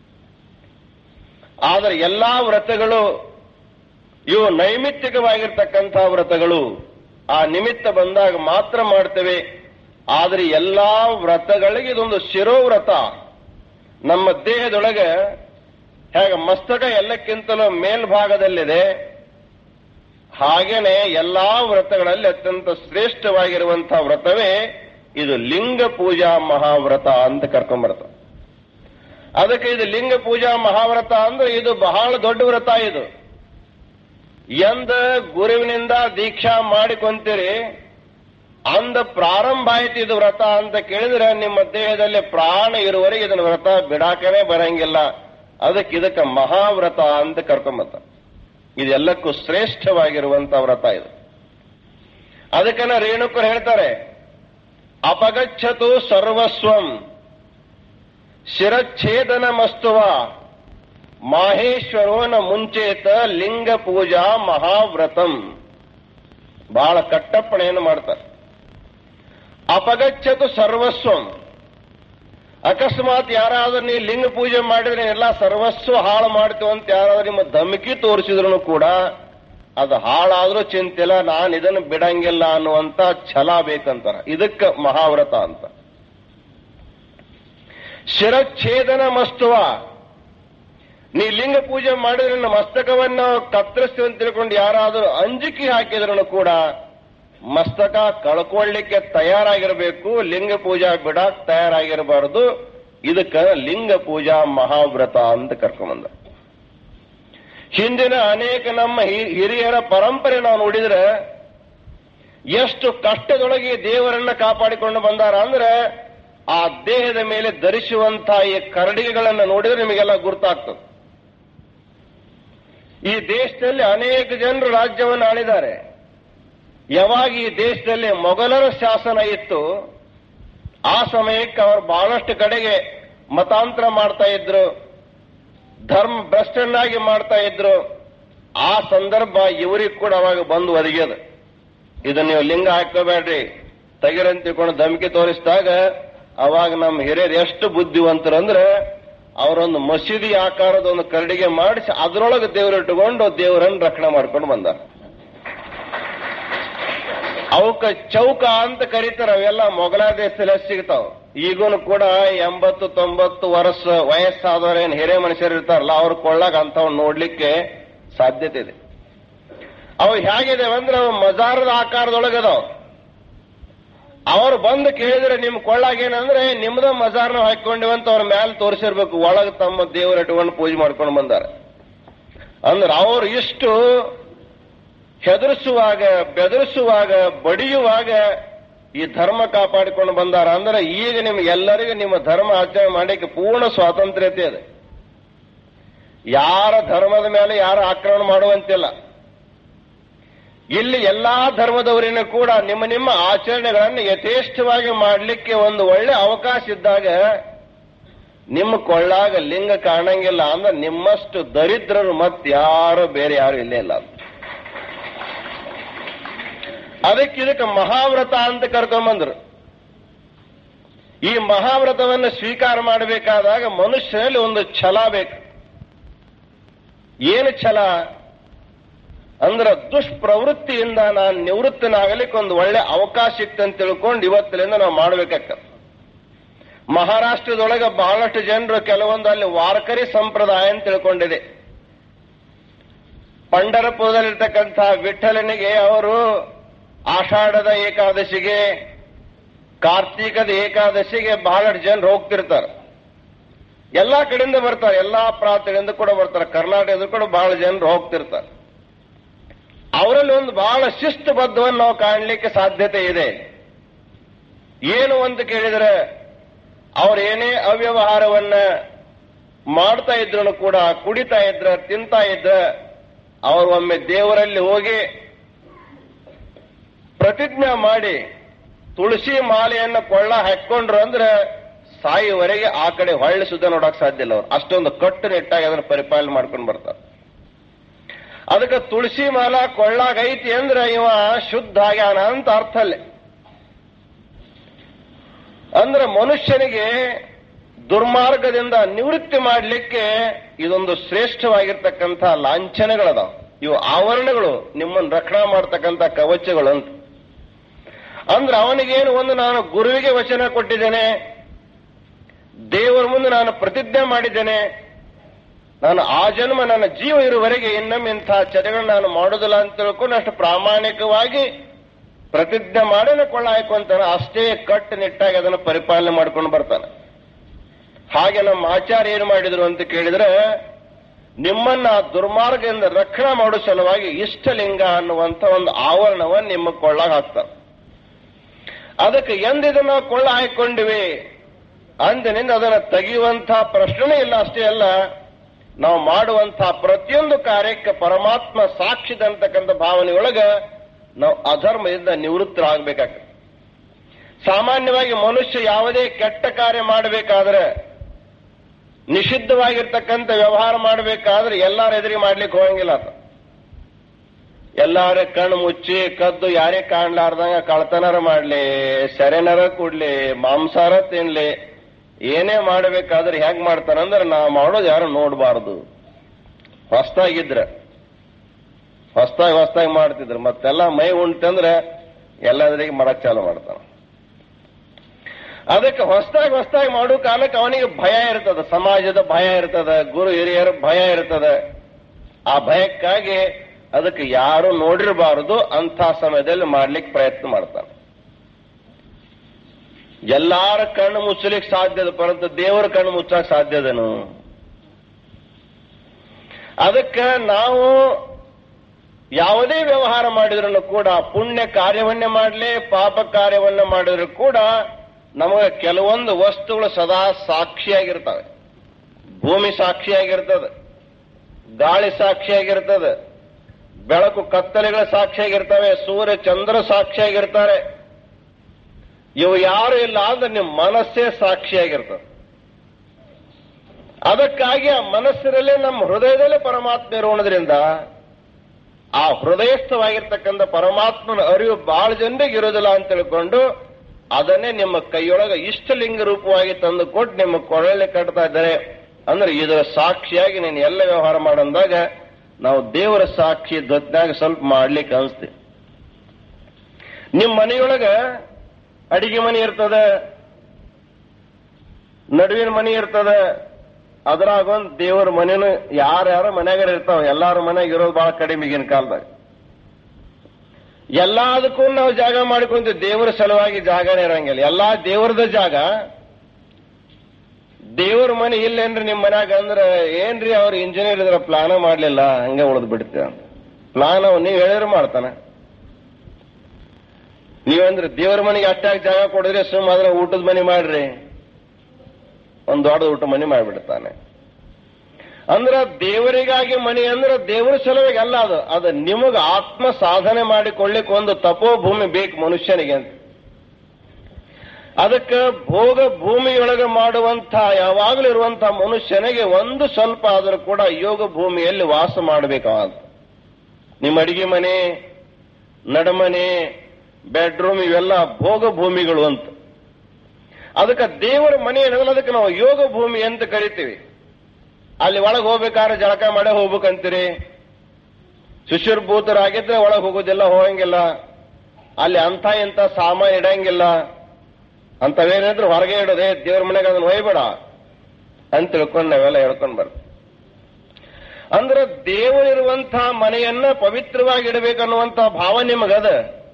ಆದರೆ ಎಲ್ಲಾ ವ್ರತಗಳು ಇವು ನೈಮಿತ್ತಿಕವಾಗಿರ್ತಕ್ಕಂತಹ ವ್ರತಗಳು ಆ ನಿಮಿತ್ತ ಬಂದಾಗ ಮಾತ್ರ ಮಾಡ್ತೇವೆ ಆದರೆ ಎಲ್ಲಾ ವ್ರತಗಳಿಗೆ ಇದೊಂದು ಶಿರೋವ್ರತ ನಮ್ಮ ದೇಹದೊಳಗೆ ಹೇಗೆ ಮಸ್ತಕ ಎಲ್ಲಕ್ಕಿಂತಲೂ ಮೇಲ್ಭಾಗದಲ್ಲಿದೆ ಹಾಗೇನೆ ಎಲ್ಲಾ ವ್ರತಗಳಲ್ಲಿ ಅತ್ಯಂತ ಶ್ರೇಷ್ಠವಾಗಿರುವಂತಹ ವ್ರತವೇ ಇದು ಲಿಂಗ ಪೂಜಾ ಮಹಾವ್ರತ ಅಂತ ಕರ್ಕೊಂಡ್ಬರ್ತದೆ ಅದಕ್ಕೆ ಇದು ಲಿಂಗ ಪೂಜಾ ಮಹಾವ್ರತ ಅಂದ್ರೆ ಇದು ಬಹಳ ದೊಡ್ಡ ವ್ರತ ಇದು ಎಂದ ಗುರುವಿನಿಂದ ದೀಕ್ಷಾ ಮಾಡಿಕೊಂತೀರಿ ಅಂದ ಪ್ರಾರಂಭ ಆಯ್ತು ಇದು ವ್ರತ ಅಂತ ಕೇಳಿದ್ರೆ ನಿಮ್ಮ ದೇಹದಲ್ಲಿ ಪ್ರಾಣ ಇರುವವರೆಗೆ ಇದನ್ನ ವ್ರತ ಬಿಡಾಕನೇ ಬರಂಗಿಲ್ಲ ಅದಕ್ಕೆ ಇದಕ್ಕೆ ಮಹಾವ್ರತ ಅಂತ ಕರ್ಕೊಂಬತ್ತ ಇದೆಲ್ಲಕ್ಕೂ ಶ್ರೇಷ್ಠವಾಗಿರುವಂತ ವ್ರತ ಇದು ಅದಕ್ಕನ್ನ ರೇಣುಕರು ಹೇಳ್ತಾರೆ ಅಪಗಚ್ಚತು ಸರ್ವಸ್ವಂ ಶಿರಚ್ಛೇದನ ಮಸ್ತುವ ಮಾಹೇಶ್ವರೋನ ಮುಂಚೇತ ಲಿಂಗ ಪೂಜಾ ಮಹಾವ್ರತಂ ಬಹಳ ಕಟ್ಟಪ್ಪಣೆಯನ್ನು ಮಾಡ್ತಾರೆ ಅಪಗಚ್ಚತು ಸರ್ವಸ್ವಂ ಅಕಸ್ಮಾತ್ ಯಾರಾದ್ರೂ ನೀ ಲಿಂಗ ಪೂಜೆ ಮಾಡಿದ್ರೆ ಎಲ್ಲ ಸರ್ವಸ್ವ ಹಾಳು ಮಾಡ್ತೀವಿ ಅಂತ ಯಾರಾದ್ರೂ ನಿಮ್ಮ ಧಮಕಿ ತೋರಿಸಿದ್ರು ಕೂಡ ಅದು ಹಾಳಾದ್ರೂ ಚಿಂತಿಲ್ಲ ನಾನು ಇದನ್ನು ಬಿಡಂಗಿಲ್ಲ ಅನ್ನುವಂತ ಛಲ ಬೇಕಂತಾರ ಇದಕ್ಕೆ ಮಹಾವ್ರತ ಅಂತ ಶಿರಚ್ಛೇದನ ಮಸ್ತುವ ನೀ ಲಿಂಗ ಪೂಜೆ ಮಾಡಿದ್ರೆ ನನ್ನ ಮಸ್ತಕವನ್ನು ಕತ್ತರಿಸ್ತೀವಿ ಅಂತ ತಿಳ್ಕೊಂಡು ಯಾರಾದರೂ ಅಂಜಿಕೆ ಹಾಕಿದ್ರು ಕೂಡ ಮಸ್ತಕ ಕಳ್ಕೊಳ್ಳಿಕ್ಕೆ ತಯಾರಾಗಿರಬೇಕು ಲಿಂಗ ಪೂಜಾ ಬಿಡಾಕ್ ತಯಾರಾಗಿರಬಾರದು ಇದಕ್ಕ ಲಿಂಗ ಪೂಜಾ ಮಹಾವ್ರತ ಅಂತ ಕರ್ಕೊಂಬಂದ ಹಿಂದಿನ ಅನೇಕ ನಮ್ಮ ಹಿ- ಹಿರಿಯರ ಪರಂಪರೆ ನಾವು ನೋಡಿದ್ರೆ ಎಷ್ಟು ಕಷ್ಟದೊಳಗೆ ದೇವರನ್ನ ಕಾಪಾಡಿಕೊಂಡು ಬಂದಾರ ಅಂದ್ರೆ ಆ ದೇಹದ ಮೇಲೆ ಧರಿಸುವಂತಹ ಈ ಕರಡಿಗೆಗಳನ್ನ ನೋಡಿದ್ರೆ ನಿಮಗೆಲ್ಲ ಗುರ್ತಾಗ್ತದೆ ಈ ದೇಶದಲ್ಲಿ ಅನೇಕ ಜನರು ರಾಜ್ಯವನ್ನು ಆಳಿದ್ದಾರೆ ಯಾವಾಗ ಈ ದೇಶದಲ್ಲಿ ಮೊಘಲರ ಶಾಸನ ಇತ್ತು ಆ ಸಮಯಕ್ಕೆ ಅವರು ಬಹಳಷ್ಟು ಕಡೆಗೆ ಮತಾಂತರ ಮಾಡ್ತಾ ಇದ್ರು ಧರ್ಮ ಭ್ರಷ್ಟನ್ನಾಗಿ ಮಾಡ್ತಾ ಇದ್ರು ಆ ಸಂದರ್ಭ ಇವರಿಗೆ ಕೂಡ ಅವಾಗ ಬಂದು ಒದಗ್ಯದ ಇದನ್ನ ನೀವು ಲಿಂಗ ಹಾಕೋಬೇಡ್ರಿ ತೆಗಿರಂತ ತಿಳ್ಕೊಂಡು ಧಮಕಿ ತೋರಿಸಿದಾಗ ಅವಾಗ ನಮ್ಮ ಹಿರಿಯರು ಎಷ್ಟು ಬುದ್ಧಿವಂತರಂದ್ರೆ ಅವರೊಂದು ಮಸೀದಿ ಆಕಾರದ ಒಂದು ಕರಡಿಗೆ ಮಾಡಿಸಿ ಅದರೊಳಗೆ ದೇವರಿಟ್ಟುಕೊಂಡು ದೇವರನ್ನು ರಕ್ಷಣೆ ಮಾಡ್ಕೊಂಡು ಬಂದಾರ ಅವಕ್ಕ ಚೌಕ ಅಂತ ಕರೀತಾರ ಅವೆಲ್ಲ ಮೊಘಲ ದೇಶದಲ್ಲಿ ಸಿಗ್ತಾವ ಈಗೂನು ಕೂಡ ಎಂಬತ್ತು ತೊಂಬತ್ತು ವರ್ಷ ವಯಸ್ಸಾದವ್ರೇನ್ ಹಿರಿಯ ಮನುಷ್ಯರು ಇರ್ತಾರಲ್ಲ ಅವ್ರ ಕೊಳ್ಳಾಗ ಅಂತವ್ ನೋಡ್ಲಿಕ್ಕೆ ಸಾಧ್ಯತೆ ಇದೆ ಅವು ಹೇಗಿದಾವೆ ಅಂದ್ರೆ ಅವು ಮಜಾರದ ಆಕಾರದೊಳಗೆ ಅದಾವ ಅವ್ರು ಬಂದು ಕೇಳಿದ್ರೆ ನಿಮ್ ಕೊಳ್ಳಾಗ ಏನಂದ್ರೆ ನಿಮ್ದ ಮಜಾರ್ನ ಹಾಕೊಂಡಿವಂತ ಅವ್ರ ಮ್ಯಾಲ ತೋರಿಸಿರ್ಬೇಕು ಒಳಗೆ ತಮ್ಮ ದೇವರ ಇಟ್ಕೊಂಡು ಪೂಜೆ ಮಾಡ್ಕೊಂಡು ಬಂದಾರ ಅಂದ್ರೆ ಅವ್ರು ಇಷ್ಟು ಹೆದರಿಸುವಾಗ ಬೆದರಿಸುವಾಗ ಬಡಿಯುವಾಗ ಈ ಧರ್ಮ ಕಾಪಾಡಿಕೊಂಡು ಬಂದಾರ ಅಂದ್ರೆ ಈಗ ನಿಮ್ಗೆ ಎಲ್ಲರಿಗೂ ನಿಮ್ಮ ಧರ್ಮ ಆಚರಣೆ ಮಾಡಲಿಕ್ಕೆ ಪೂರ್ಣ ಸ್ವಾತಂತ್ರ್ಯತೆ ಇದೆ ಯಾರ ಧರ್ಮದ ಮೇಲೆ ಯಾರು ಆಕ್ರಮಣ ಮಾಡುವಂತಿಲ್ಲ ಇಲ್ಲಿ ಎಲ್ಲಾ ಧರ್ಮದವರಿನ ಕೂಡ ನಿಮ್ಮ ನಿಮ್ಮ ಆಚರಣೆಗಳನ್ನು ಯಥೇಷ್ಟವಾಗಿ ಮಾಡಲಿಕ್ಕೆ ಒಂದು ಒಳ್ಳೆ ಅವಕಾಶ ಇದ್ದಾಗ ನಿಮ್ಮ ಕೊಳ್ಳಾಗ ಲಿಂಗ ಕಾಣಂಗಿಲ್ಲ ಅಂದ್ರೆ ನಿಮ್ಮಷ್ಟು ದರಿದ್ರರು ಮತ್ತಾರು ಬೇರೆ ಯಾರು ಇಲ್ಲೇ ಇಲ್ಲ ಅದಕ್ಕೆ ಇದಕ್ಕೆ ಮಹಾವ್ರತ ಅಂತ ಕರ್ಕೊಂಬಂದ್ರು ಈ ಮಹಾವ್ರತವನ್ನು ಸ್ವೀಕಾರ ಮಾಡಬೇಕಾದಾಗ ಮನುಷ್ಯನಲ್ಲಿ ಒಂದು ಛಲ ಬೇಕು ಏನು ಛಲ ಅಂದ್ರೆ ದುಷ್ಪ್ರವೃತ್ತಿಯಿಂದ ನಾನು ನಿವೃತ್ತನಾಗಲಿಕ್ಕೆ ಒಂದು ಒಳ್ಳೆ ಅವಕಾಶ ಇತ್ತಂತ ತಿಳ್ಕೊಂಡು ಇವತ್ತಿನಿಂದ ನಾವು ಮಾಡಬೇಕಾಗ್ತದೆ ಮಹಾರಾಷ್ಟ್ರದೊಳಗೆ ಬಹಳಷ್ಟು ಜನರು ಕೆಲವೊಂದು ಅಲ್ಲಿ ವಾರ್ಕರಿ ಸಂಪ್ರದಾಯ ಅಂತ ತಿಳ್ಕೊಂಡಿದೆ ಪಂಡರಪುರದಲ್ಲಿರ್ತಕ್ಕಂಥ ವಿಠಲನಿಗೆ ಅವರು ಆಷಾಢದ ಏಕಾದಶಿಗೆ ಕಾರ್ತೀಕದ ಏಕಾದಶಿಗೆ ಬಹಳಷ್ಟು ಜನರು ಹೋಗ್ತಿರ್ತಾರೆ ಎಲ್ಲಾ ಕಡೆಯಿಂದ ಬರ್ತಾರೆ ಎಲ್ಲಾ ಪ್ರಾಂತ್ಯಗಳಿಂದ ಕೂಡ ಬರ್ತಾರೆ ಕರ್ನಾಟಕದ ಕೂಡ ಬಹಳ ಜನರು ಹೋಗ್ತಿರ್ತಾರೆ ಅವರಲ್ಲಿ ಒಂದು ಬಹಳ ಶಿಸ್ತುಬದ್ಧವನ್ನು ನಾವು ಕಾಣಲಿಕ್ಕೆ ಸಾಧ್ಯತೆ ಇದೆ ಏನು ಅಂತ ಕೇಳಿದರೆ ಅವ್ರೇನೇ ಅವ್ಯವಹಾರವನ್ನ ಮಾಡ್ತಾ ಇದ್ರು ಕೂಡ ಕುಡಿತಾ ಇದ್ರ ತಿಂತಾ ಇದ್ರ ಅವರು ಒಮ್ಮೆ ದೇವರಲ್ಲಿ ಹೋಗಿ ಪ್ರತಿಜ್ಞೆ ಮಾಡಿ ತುಳಸಿ ಮಾಲೆಯನ್ನ ಕೊಳ್ಳ ಹಾಕೊಂಡ್ರು ಅಂದ್ರೆ ಸಾಯುವರೆಗೆ ಆ ಕಡೆ ಹೊಳ್ಳಿ ಸುದ್ದ ನೋಡಕ್ ಸಾಧ್ಯ ಇಲ್ಲ ಅವ್ರು ಅಷ್ಟೊಂದು ಕಟ್ಟುನಿಟ್ಟಾಗಿ ಅದನ್ನ ಪರಿಪಾಲನೆ ಮಾಡ್ಕೊಂಡು ಬರ್ತಾರೆ ಅದಕ್ಕೆ ತುಳಸಿ ಮಾಲ ಕೊಳ್ಳಾಗ ಐತಿ ಅಂದ್ರೆ ಇವ ಶುದ್ಧ ಆಗ್ಯಾನ ಅಂತ ಅರ್ಥ ಅಲ್ಲೇ ಅಂದ್ರೆ ಮನುಷ್ಯನಿಗೆ ದುರ್ಮಾರ್ಗದಿಂದ ನಿವೃತ್ತಿ ಮಾಡಲಿಕ್ಕೆ ಇದೊಂದು ಶ್ರೇಷ್ಠವಾಗಿರ್ತಕ್ಕಂಥ ಲಾಂಛನಗಳದಾವ ಇವು ಆವರಣಗಳು ನಿಮ್ಮನ್ನು ರಕ್ಷಣಾ ಮಾಡ್ತಕ್ಕಂಥ ಕವಚಗಳು ಅಂತ ಅಂದ್ರೆ ಅವನಿಗೇನು ಒಂದು ನಾನು ಗುರುವಿಗೆ ವಚನ ಕೊಟ್ಟಿದ್ದೇನೆ ದೇವರ ಮುಂದೆ ನಾನು ಪ್ರತಿಜ್ಞೆ ಮಾಡಿದ್ದೇನೆ ನಾನು ಆ ಜನ್ಮ ನನ್ನ ಜೀವ ಇರುವವರೆಗೆ ಇನ್ನೊಮ್ಮೆ ಇಂಥ ಚಟಗಳನ್ನ ನಾನು ಮಾಡೋದಿಲ್ಲ ಅಂತ ತಿಳ್ಕೊಂಡು ಅಷ್ಟು ಪ್ರಾಮಾಣಿಕವಾಗಿ ಪ್ರತಿಜ್ಞೆ ಮಾಡೇನೆ ಕೊಳ್ಳ ಹಾಕೊಂತಾನೆ ಅಷ್ಟೇ ಕಟ್ಟುನಿಟ್ಟಾಗಿ ಅದನ್ನು ಪರಿಪಾಲನೆ ಮಾಡ್ಕೊಂಡು ಬರ್ತಾನೆ ಹಾಗೆ ನಮ್ಮ ಆಚಾರ್ಯ ಏನು ಮಾಡಿದ್ರು ಅಂತ ಕೇಳಿದ್ರೆ ನಿಮ್ಮನ್ನ ಆ ದುರ್ಮಾರ್ಗದಿಂದ ರಕ್ಷಣೆ ಮಾಡೋ ಸಲುವಾಗಿ ಇಷ್ಟಲಿಂಗ ಅನ್ನುವಂಥ ಒಂದು ಆವರಣವನ್ನು ನಿಮ್ಮ ಕೊಳ್ಳಾಗ ಹಾಕ್ತಾರೆ ಅದಕ್ಕೆ ಎಂದಿದು ನಾವು ಕೊಳ್ಳ ಹಾಕೊಂಡಿವಿ ಅಂದಿನಿಂದ ಅದನ್ನು ತೆಗೆಯುವಂತಹ ಪ್ರಶ್ನೆ ಇಲ್ಲ ಅಷ್ಟೇ ಅಲ್ಲ ನಾವು ಮಾಡುವಂತಹ ಪ್ರತಿಯೊಂದು ಕಾರ್ಯಕ್ಕೆ ಪರಮಾತ್ಮ ಸಾಕ್ಷಿದಂತಕ್ಕಂಥ ಭಾವನೆಯೊಳಗ ನಾವು ಅಧರ್ಮದಿಂದ ನಿವೃತ್ತರಾಗಬೇಕಾಗ್ತದೆ ಸಾಮಾನ್ಯವಾಗಿ ಮನುಷ್ಯ ಯಾವುದೇ ಕೆಟ್ಟ ಕಾರ್ಯ ಮಾಡಬೇಕಾದ್ರೆ ನಿಷಿದ್ಧವಾಗಿರ್ತಕ್ಕಂಥ ವ್ಯವಹಾರ ಮಾಡಬೇಕಾದ್ರೆ ಎಲ್ಲಾರ ಎದುರಿ ಮಾಡ್ಲಿಕ್ಕೆ ಹೋಗಂಗಿಲ್ಲ ಆತ ಎಲ್ಲಾರ ಕಣ್ಣು ಮುಚ್ಚಿ ಕದ್ದು ಯಾರೇ ಕಾಣ್ಲಾರ್ದಂಗ ಕಳ್ತನರ ಮಾಡ್ಲಿ ಸೆರೆನರ ಕೊಡ್ಲಿ ಮಾಂಸಾರ ತಿನ್ಲಿ ಏನೇ ಮಾಡಬೇಕಾದ್ರೆ ಹೆಂಗ್ ಮಾಡ್ತಾರಂದ್ರೆ ನಾ ಮಾಡೋದು ಯಾರು ನೋಡಬಾರದು ಹೊಸ್ತಾಗಿದ್ರ ಹೊಸ್ತಾಗಿ ಹೊಸ್ತಾಗಿ ಮಾಡ್ತಿದ್ರು ಮತ್ತೆಲ್ಲ ಮೈ ಉಂಟಂದ್ರೆ ಎಲ್ಲದರಿಗೆ ಮಾಡಕ್ ಚಾಲು ಮಾಡ್ತಾನ ಅದಕ್ಕೆ ಹೊಸ್ತಾಗಿ ಹೊಸ್ತಾಗಿ ಮಾಡೋ ಕಾಲಕ್ಕೆ ಅವನಿಗೆ ಭಯ ಇರ್ತದ ಸಮಾಜದ ಭಯ ಇರ್ತದ ಗುರು ಹಿರಿಯರ ಭಯ ಇರ್ತದ ಆ ಭಯಕ್ಕಾಗಿ ಅದಕ್ಕೆ ಯಾರು ನೋಡಿರಬಾರದು ಅಂಥ ಸಮಯದಲ್ಲಿ ಮಾಡ್ಲಿಕ್ಕೆ ಪ್ರಯತ್ನ ಮಾಡ್ತಾನೆ ಎಲ್ಲಾರ ಕಣ್ಣು ಮುಚ್ಚಲಿಕ್ಕೆ ಸಾಧ್ಯದ ಪರಂತು ದೇವರ ಕಣ್ಣು ಮುಚ್ಚಕ್ ಸಾಧ್ಯದನು ಅದಕ್ಕೆ ನಾವು ಯಾವುದೇ ವ್ಯವಹಾರ ಮಾಡಿದ್ರು ಕೂಡ ಪುಣ್ಯ ಕಾರ್ಯವನ್ನೇ ಮಾಡಲಿ ಪಾಪ ಕಾರ್ಯವನ್ನ ಮಾಡಿದ್ರು ಕೂಡ ನಮಗೆ ಕೆಲವೊಂದು ವಸ್ತುಗಳು ಸದಾ ಸಾಕ್ಷಿಯಾಗಿರ್ತವೆ ಭೂಮಿ ಸಾಕ್ಷಿಯಾಗಿರ್ತದೆ ಗಾಳಿ ಸಾಕ್ಷಿಯಾಗಿರ್ತದೆ ಬೆಳಕು ಕತ್ತಲೆಗಳ ಸಾಕ್ಷಿಯಾಗಿರ್ತವೆ ಸೂರ್ಯ ಚಂದ್ರ ಸಾಕ್ಷಿಯಾಗಿರ್ತಾರೆ ಇವು ಯಾರು ಇಲ್ಲ ಅಂದ್ರೆ ನಿಮ್ಮ ಮನಸ್ಸೇ ಸಾಕ್ಷಿಯಾಗಿರ್ತದೆ ಅದಕ್ಕಾಗಿ ಆ ಮನಸ್ಸಿನಲ್ಲೇ ನಮ್ಮ ಹೃದಯದಲ್ಲೇ ಪರಮಾತ್ಮ ಇರೋಣದ್ರಿಂದ ಆ ಹೃದಯಸ್ಥವಾಗಿರ್ತಕ್ಕಂಥ ಪರಮಾತ್ಮನ ಅರಿವು ಬಹಳ ಜನರಿಗೆ ಇರೋದಿಲ್ಲ ಅಂತ ತಿಳ್ಕೊಂಡು ಅದನ್ನೇ ನಿಮ್ಮ ಕೈಯೊಳಗೆ ಇಷ್ಟಲಿಂಗ ರೂಪವಾಗಿ ತಂದು ಕೊಟ್ಟು ನಿಮ್ಮ ಕೊರಳಲ್ಲಿ ಕಟ್ತಾ ಇದ್ದಾರೆ ಅಂದ್ರೆ ಇದರ ಸಾಕ್ಷಿಯಾಗಿ ನೀನು ಎಲ್ಲ ವ್ಯವಹಾರ ಮಾಡಂದಾಗ ನಾವು ದೇವರ ಸಾಕ್ಷಿ ದೊಡ್ಡದಾಗ ಸ್ವಲ್ಪ ಮಾಡ್ಲಿಕ್ಕೆ ಅನಿಸ್ತೀವಿ ನಿಮ್ಮ ಮನೆಯೊಳಗ ಅಡಿಗೆ ಮನೆ ಇರ್ತದ ನಡುವಿನ ಮನೆ ಇರ್ತದ ಅದ್ರಾಗ ಒಂದು ದೇವರ ಮನೆನು ಯಾರ್ಯಾರ ಮನ್ಯಾಗ ಇರ್ತಾವ ಎಲ್ಲಾರ ಮನ್ಯಾಗ ಇರೋದು ಬಹಳ ಕಡಿಮೆ ಈಗಿನ ಕಾಲದಾಗ ಎಲ್ಲದಕ್ಕೂ ನಾವು ಜಾಗ ಮಾಡ್ಕೊಂತೀವಿ ದೇವರ ಸಲುವಾಗಿ ಜಾಗನೇ ಇರಂಗಿಲ್ಲ ಎಲ್ಲಾ ದೇವರದ ಜಾಗ ದೇವ್ರ ಮನೆ ಇಲ್ಲೇನ್ರಿ ನಿಮ್ ಮನ್ಯಾಗ ಅಂದ್ರ ಏನ್ರಿ ಅವ್ರ ಇಂಜಿನಿಯರ್ ಇದ್ರ ಪ್ಲಾನ ಮಾಡ್ಲಿಲ್ಲ ಹಂಗೆ ಉಳಿದ್ ಬಿಡ್ತೀವಿ ಅಂತ ಪ್ಲಾನ್ ಅವ್ ನೀವ್ ಹೇಳಿದ್ರೆ ಮಾಡ್ತಾನ ನೀವಂದ್ರೆ ದೇವ್ರ ಮನೆಗೆ ಅಷ್ಟಾಗಿ ಜಾಗ ಕೊಡಿದ್ರೆ ಸುಮ್ ಅದ್ರ ಊಟದ ಮನೆ ಮಾಡ್ರಿ ಒಂದ್ ದೊಡ್ಡ ಊಟ ಮನೆ ಮಾಡ್ಬಿಡ್ತಾನೆ ಅಂದ್ರ ದೇವರಿಗಾಗಿ ಮನೆ ಅಂದ್ರೆ ದೇವರ ಸಲುವಾಗಿ ಅಲ್ಲ ಅದು ಅದು ನಿಮಗ ಆತ್ಮ ಸಾಧನೆ ಮಾಡಿಕೊಳ್ಳಿಕ್ಕೆ ಒಂದು ತಪೋಭೂಮಿ ಬೇಕು ಮನುಷ್ಯನಿಗೆ ಅಂತ ಅದಕ್ಕೆ ಭೋಗ ಭೂಮಿಯೊಳಗೆ ಮಾಡುವಂತ ಯಾವಾಗಲೂ ಇರುವಂತ ಮನುಷ್ಯನಿಗೆ ಒಂದು ಸ್ವಲ್ಪ ಆದರೂ ಕೂಡ ಯೋಗ ಭೂಮಿಯಲ್ಲಿ ವಾಸ ಮಾಡಬೇಕಾದ ನಿಮ್ಮ ಅಡಿಗೆ ಮನೆ ನಡಮನೆ ಬೆಡ್ರೂಮ್ ಇವೆಲ್ಲ ಭೋಗ ಭೂಮಿಗಳು ಅಂತ ಅದಕ್ಕೆ ದೇವರ ಮನೆ ಏನಲ್ಲ ಅದಕ್ಕೆ ನಾವು ಯೋಗ ಭೂಮಿ ಅಂತ ಕರಿತೀವಿ ಅಲ್ಲಿ ಒಳಗೆ ಹೋಗ್ಬೇಕಾದ್ರೆ ಜಳಕ ಮಾಡೇ ಹೋಗ್ಬೇಕಂತೀರಿ ಸುಶುರ್ಭೂತರಾಗಿದ್ರೆ ಒಳಗೆ ಹೋಗೋದಿಲ್ಲ ಹೋಗಂಗಿಲ್ಲ ಅಲ್ಲಿ ಅಂತ ಇಂಥ ಸಾಮಾನು ಇಡಂಗಿಲ್ಲ ಅಂತವೇನಿದ್ರು ಹೊರಗೆ ಇಡೋದೆ ದೇವ್ರ ಮನೆಗೆ ಅದನ್ನ ಒಯ್ಬೇಡ ಅಂತ ತಿಳ್ಕೊಂಡು ನಾವೆಲ್ಲ ಹೇಳ್ಕೊಂಡ್ ಬರ್ತೀವಿ ಅಂದ್ರೆ ದೇವರಿರುವಂತಹ ಮನೆಯನ್ನ ಪವಿತ್ರವಾಗಿ ಇಡಬೇಕನ್ನುವಂತ ಭಾವ ನಿಮಗದ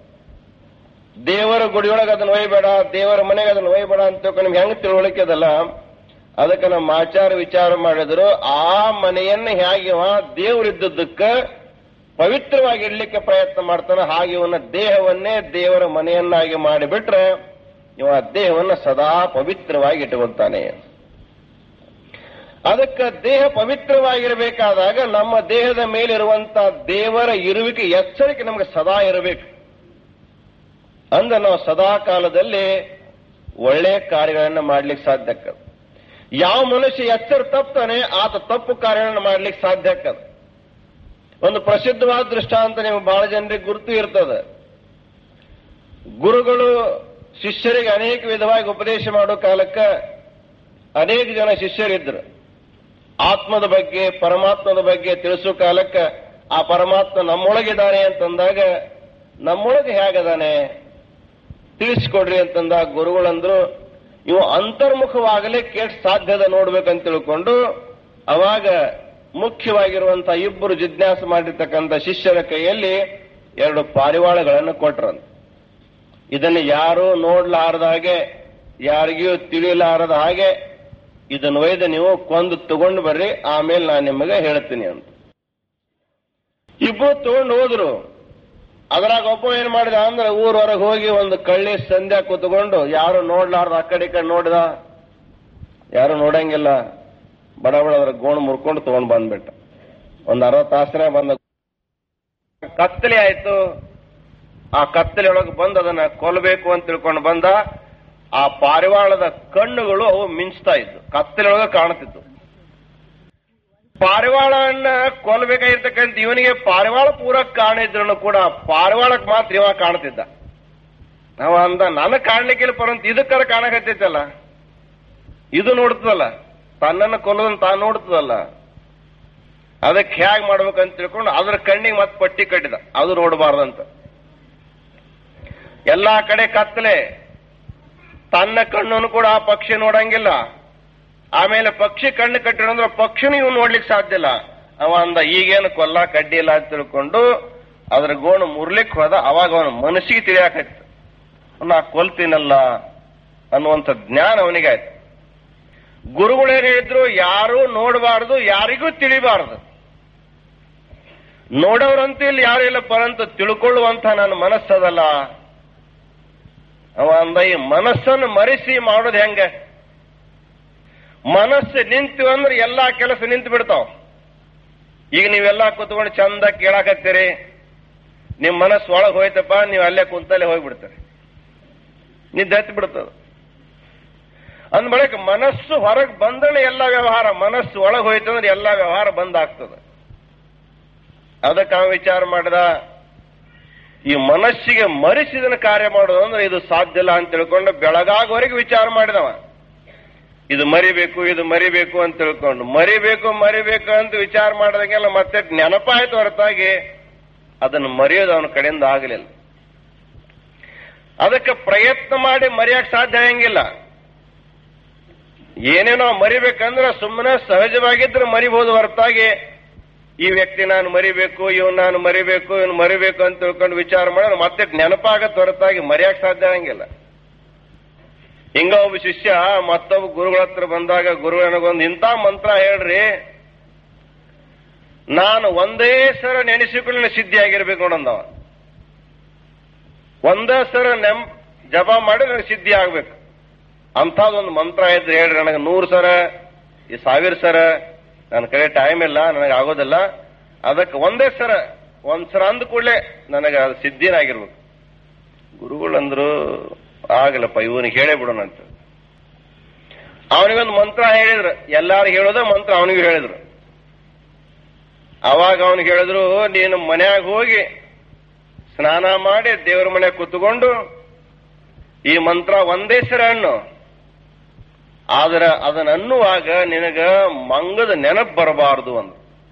ದೇವರ ಗುಡಿಯೊಳಗೆ ಅದನ್ನ ಒಯ್ಬೇಡ ದೇವರ ಮನೆಗೆ ಅದನ್ನ ಒಯ್ಬೇಡ ಅಂತ ತಿಳ್ಕೊಂಡು ನಿಮ್ಗೆ ಹೆಂಗ್ ತಿಳುವಳಿಕೆ ಅದಲ್ಲ ಅದಕ್ಕೆ ನಮ್ಮ ಆಚಾರ ವಿಚಾರ ಮಾಡಿದ್ರು ಆ ಮನೆಯನ್ನ ಹೇಗಿವ ದೇವರಿದ್ದದ್ದಕ್ಕ ಪವಿತ್ರವಾಗಿ ಇಡ್ಲಿಕ್ಕೆ ಪ್ರಯತ್ನ ಮಾಡ್ತಾನೆ ಹಾಗೆ ಇವನ ದೇಹವನ್ನೇ ದೇವರ ಮನೆಯನ್ನಾಗಿ ಮಾಡಿಬಿಟ್ರೆ ಇವ ದೇಹವನ್ನ ಸದಾ ಪವಿತ್ರವಾಗಿ ಇಟ್ಟುಕೊಳ್ತಾನೆ ಅದಕ್ಕೆ ದೇಹ ಪವಿತ್ರವಾಗಿರಬೇಕಾದಾಗ ನಮ್ಮ ದೇಹದ ಮೇಲಿರುವಂತ ದೇವರ ಇರುವಿಕೆ ಎಚ್ಚರಿಕೆ ನಮಗೆ ಸದಾ ಇರಬೇಕು ಅಂದ್ರೆ ನಾವು ಸದಾ ಕಾಲದಲ್ಲಿ ಒಳ್ಳೆಯ ಕಾರ್ಯಗಳನ್ನ ಮಾಡ್ಲಿಕ್ಕೆ ಸಾಧ್ಯ ಆಗ್ತದೆ ಯಾವ ಮನುಷ್ಯ ಎಚ್ಚರ ತಪ್ತಾನೆ ಆತ ತಪ್ಪು ಕಾರ್ಯಗಳನ್ನು ಮಾಡ್ಲಿಕ್ಕೆ ಸಾಧ್ಯ ಆಗ್ತದೆ ಒಂದು ಪ್ರಸಿದ್ಧವಾದ ದೃಷ್ಟಾಂತ ನೀವು ಬಹಳ ಜನರಿಗೆ ಗುರುತು ಇರ್ತದೆ ಗುರುಗಳು ಶಿಷ್ಯರಿಗೆ ಅನೇಕ ವಿಧವಾಗಿ ಉಪದೇಶ ಮಾಡೋ ಕಾಲಕ್ಕೆ ಅನೇಕ ಜನ ಶಿಷ್ಯರಿದ್ರು ಆತ್ಮದ ಬಗ್ಗೆ ಪರಮಾತ್ಮದ ಬಗ್ಗೆ ತಿಳಿಸೋ ಕಾಲಕ್ಕೆ ಆ ಪರಮಾತ್ಮ ನಮ್ಮೊಳಗಿದ್ದಾನೆ ಅಂತಂದಾಗ ನಮ್ಮೊಳಗೆ ಹೇಗದಾನೆ ತಿಳಿಸ್ಕೊಡ್ರಿ ಅಂತಂದಾಗ ಗುರುಗಳಂದ್ರು ಇವು ಅಂತರ್ಮುಖವಾಗಲೇ ಕೇಟ್ ಸಾಧ್ಯದ ನೋಡ್ಬೇಕಂತ ತಿಳ್ಕೊಂಡು ಅವಾಗ ಮುಖ್ಯವಾಗಿರುವಂತಹ ಇಬ್ಬರು ಜಿಜ್ಞಾಸೆ ಮಾಡಿರ್ತಕ್ಕಂಥ ಶಿಷ್ಯರ ಕೈಯಲ್ಲಿ ಎರಡು ಪಾರಿವಾಳಗಳನ್ನು ಕೊಟ್ರಂತ ಇದನ್ನು ಯಾರು ನೋಡ್ಲಾರದ ಹಾಗೆ ಯಾರಿಗೂ ತಿಳಿಲಾರದ ಹಾಗೆ ಇದನ್ನು ಒಯ್ದು ನೀವು ಕೊಂದು ತಗೊಂಡು ಬರ್ರಿ ಆಮೇಲೆ ನಾನು ನಿಮಗೆ ಹೇಳ್ತೀನಿ ಅಂತ ಇಬ್ಬರು ತಗೊಂಡು ಹೋದ್ರು ಅದ್ರಾಗ ಒಬ್ಬ ಏನ್ ಮಾಡಿದ ಅಂದ್ರೆ ಊರವರೆಗೆ ಹೋಗಿ ಒಂದು ಕಳ್ಳಿ ಸಂಧ್ಯಾ ಕೂತ್ಕೊಂಡು ಯಾರು ನೋಡ್ಲಾರ್ದ ಆ ಕಡೆ ಈ ಕಡೆ ನೋಡಿದ ಯಾರು ನೋಡಂಗಿಲ್ಲ ಬಡ ಬಡ ಅದ್ರ ಗೋಣ್ ಮುರ್ಕೊಂಡು ತಗೊಂಡ್ ಬಂದ್ಬಿಟ್ಟ ಒಂದ್ ಅರ್ಧ ತಾಸನೇ ಬಂದ ಕತ್ತಲೆ ಆಯ್ತು ಆ ಕತ್ತಲೆ ಒಳಗೆ ಬಂದು ಅದನ್ನ ಕೊಲ್ಲಬೇಕು ಅಂತ ತಿಳ್ಕೊಂಡು ಬಂದ ಆ ಪಾರಿವಾಳದ ಕಣ್ಣುಗಳು ಅವು ಮಿಂಚ್ತಾ ಇದ್ವು ಕತ್ತಲೆ ಒಳಗೆ ಕಾಣುತ್ತಿತ್ತು ಪಾರಿವಾಳವನ್ನ ಕೊಲ್ಲಬೇಕಾಗಿರ್ತಕ್ಕಂಥ ಇವನಿಗೆ ಪಾರಿವಾಳ ಪೂರ ಕಾಣಿದ್ರು ಕೂಡ ಪಾರಿವಾಳಕ್ ಮಾತ್ರ ಇವ ಕಾಣ್ತಿದ್ದ ನಾವ ಅಂದ ನನಗ್ ಕಾಣ್ಲಿಕ್ಕಿಲ್ಲ ಪರಂತ ಇದಕ್ಕರ ಕಾಣಕತ್ತೈತಲ್ಲ ಇದು ನೋಡ್ತದಲ್ಲ ತನ್ನನ್ನು ಕೊಲ್ಲೋದನ್ನ ತಾನು ನೋಡ್ತದಲ್ಲ ಅದಕ್ಕೆ ಹೇಗ್ ಮಾಡ್ಬೇಕಂತ ತಿಳ್ಕೊಂಡು ಅದ್ರ ಕಣ್ಣಿಗೆ ಮತ್ತೆ ಪಟ್ಟಿ ಕಟ್ಟಿದ ಅದು ನೋಡಬಾರ್ದಂತ ಎಲ್ಲಾ ಕಡೆ ಕತ್ತಲೆ ತನ್ನ ಕಣ್ಣನ್ನು ಕೂಡ ಆ ಪಕ್ಷಿ ನೋಡಂಗಿಲ್ಲ ಆಮೇಲೆ ಪಕ್ಷಿ ಕಣ್ಣು ಕಟ್ಟಿರೋದ್ರೆ ಪಕ್ಷಿನೂ ಇವ್ ನೋಡ್ಲಿಕ್ಕೆ ಸಾಧ್ಯ ಇಲ್ಲ ಅವ ಅಂದ ಈಗೇನು ಕೊಲ್ಲ ಕಡ್ಡಿ ಇಲ್ಲ ಅಂತ ತಿಳ್ಕೊಂಡು ಅದ್ರ ಗೋಣು ಮುರ್ಲಿಕ್ ಹೋದ ಅವಾಗ ಅವನ ಮನಸ್ಸಿಗೆ ತಿಳಿಯಾಕೈತು ನಾ ಕೊಲ್ತೀನಲ್ಲ ಅನ್ನುವಂಥ ಜ್ಞಾನ ಅವನಿಗಾಯ್ತು ಗುರುಗಳೇನು ಹೇಳಿದ್ರು ಯಾರು ನೋಡಬಾರದು ಯಾರಿಗೂ ತಿಳಿಬಾರದು ನೋಡೋರಂತೂ ಇಲ್ಲಿ ಯಾರು ಇಲ್ಲ ಪರಂತು ತಿಳ್ಕೊಳ್ಳುವಂತ ನನ್ನ ಮನಸ್ಸದಲ್ಲ ಅವ ಅಂದ ಈ ಮನಸ್ಸನ್ನು ಮರೆಸಿ ಮಾಡೋದು ಹೆಂಗ ಮನಸ್ಸು ನಿಂತು ಅಂದ್ರೆ ಎಲ್ಲಾ ಕೆಲಸ ನಿಂತು ಬಿಡ್ತಾವ ಈಗ ನೀವೆಲ್ಲ ಕುತ್ಕೊಂಡು ಚಂದ ಕೇಳಾಕತ್ತೀರಿ ನಿಮ್ ಮನಸ್ಸು ಒಳಗೆ ಹೋಯ್ತಪ್ಪ ನೀವು ಅಲ್ಲೇ ಕುಂತಲ್ಲೇ ಹೋಗ್ಬಿಡ್ತೀರಿ ನಿದ್ದೆ ಹತ್ತಿ ಬಿಡ್ತದ ಅಂದ ಬಳಿಕ ಮನಸ್ಸು ಹೊರಗೆ ಬಂದ್ರೆ ಎಲ್ಲ ವ್ಯವಹಾರ ಮನಸ್ಸು ಒಳಗೆ ಹೋಯ್ತು ಅಂದ್ರೆ ಎಲ್ಲ ವ್ಯವಹಾರ ಬಂದ್ ಆಗ್ತದೆ ಅದಕ್ಕೆ ಅವ ವಿಚಾರ ಮಾಡಿದ ಈ ಮನಸ್ಸಿಗೆ ಮರೆಸಿದನ ಕಾರ್ಯ ಮಾಡೋದು ಅಂದ್ರೆ ಇದು ಸಾಧ್ಯ ಇಲ್ಲ ಅಂತ ತಿಳ್ಕೊಂಡು ಬೆಳಗಾಗುವವರೆಗೆ ವಿಚಾರ ಮಾಡಿದವ ಇದು ಮರಿಬೇಕು ಇದು ಮರಿಬೇಕು ಅಂತ ತಿಳ್ಕೊಂಡು ಮರಿಬೇಕು ಮರಿಬೇಕು ಅಂತ ವಿಚಾರ ಮಾಡಿದಂಗೆಲ್ಲ ಮತ್ತೆ ನೆನಪಾಯ್ತು ಹೊರತಾಗಿ ಅದನ್ನು ಮರೆಯೋದು ಅವನ ಕಡೆಯಿಂದ ಆಗಲಿಲ್ಲ ಅದಕ್ಕೆ ಪ್ರಯತ್ನ ಮಾಡಿ ಮರೆಯಕ್ ಸಾಧ್ಯ ಆಗಂಗಿಲ್ಲ ಏನೇನೋ ಮರಿಬೇಕಂದ್ರೆ ಸುಮ್ಮನೆ ಸಹಜವಾಗಿದ್ರೆ ಮರಿಬಹುದು ಹೊರತಾಗಿ ಈ ವ್ಯಕ್ತಿ ನಾನು ಮರಿಬೇಕು ಇವನ್ ನಾನು ಮರಿಬೇಕು ಇವನು ಮರಿಬೇಕು ಅಂತ ತಿಳ್ಕೊಂಡು ವಿಚಾರ ಮಾಡಿದ್ರೆ ಮತ್ತೆ ನೆನಪಾಗತ್ತೆ ಹೊರತಾಗಿ ಮರೆಯಕ್ ಸಾಧ್ಯ ಆಗಂಗಿಲ್ಲ ಹಿಂಗ ಒಬ್ಬ ಶಿಷ್ಯ ಮತ್ತೊಬ್ಬ ಗುರುಗಳ ಹತ್ರ ಬಂದಾಗ ಗುರು ನನಗೊಂದು ಇಂಥ ಮಂತ್ರ ಹೇಳ್ರಿ ನಾನು ಒಂದೇ ಸರ ನೆನೆಸಿಕೊಂಡು ಸಿದ್ಧಿ ಆಗಿರ್ಬೇಕು ನೋಡಂದವ ಒಂದೇ ಸರ ನೆಮ್ ಜಪ ಮಾಡಿ ನನಗೆ ಸಿದ್ಧಿ ಆಗ್ಬೇಕು ಅಂಥದ್ದೊಂದು ಮಂತ್ರ ಇದ್ರೆ ಹೇಳ್ರಿ ನನಗೆ ನೂರು ಸರ ಈ ಸಾವಿರ ಸರ ನನ್ನ ಕಡೆ ಟೈಮ್ ಇಲ್ಲ ನನಗೆ ಆಗೋದಿಲ್ಲ ಅದಕ್ಕೆ ಒಂದೇ ಸರ ಒಂದ್ ಸರ ಅಂದ ಕೂಡಲೇ ನನಗೆ ಅದು ಸಿದ್ಧಿನಾಗಿರ್ಬೇಕು ಗುರುಗಳಂದ್ರು ಆಗಲ್ಲಪ್ಪ ಇವನಿಗೆ ಹೇಳೇ ಬಿಡೋಣ ಅಂತ ಅವನಿಗೊಂದು ಮಂತ್ರ ಹೇಳಿದ್ರು ಎಲ್ಲಾರು ಹೇಳೋದ ಮಂತ್ರ ಅವನಿಗೆ ಹೇಳಿದ್ರು ಅವಾಗ ಅವನಿಗೆ ಹೇಳಿದ್ರು ನೀನು ಮನ್ಯಾಗ ಹೋಗಿ ಸ್ನಾನ ಮಾಡಿ ದೇವರ ಮನೆ ಕೂತ್ಕೊಂಡು ಈ ಮಂತ್ರ ಒಂದೇ ಸರ ಹಣ್ಣು ಆದ್ರೆ ಅದನ್ನ ಅನ್ನುವಾಗ ನಿನಗ ಮಂಗದ ನೆನಪು ಬರಬಾರದು ಅಂದ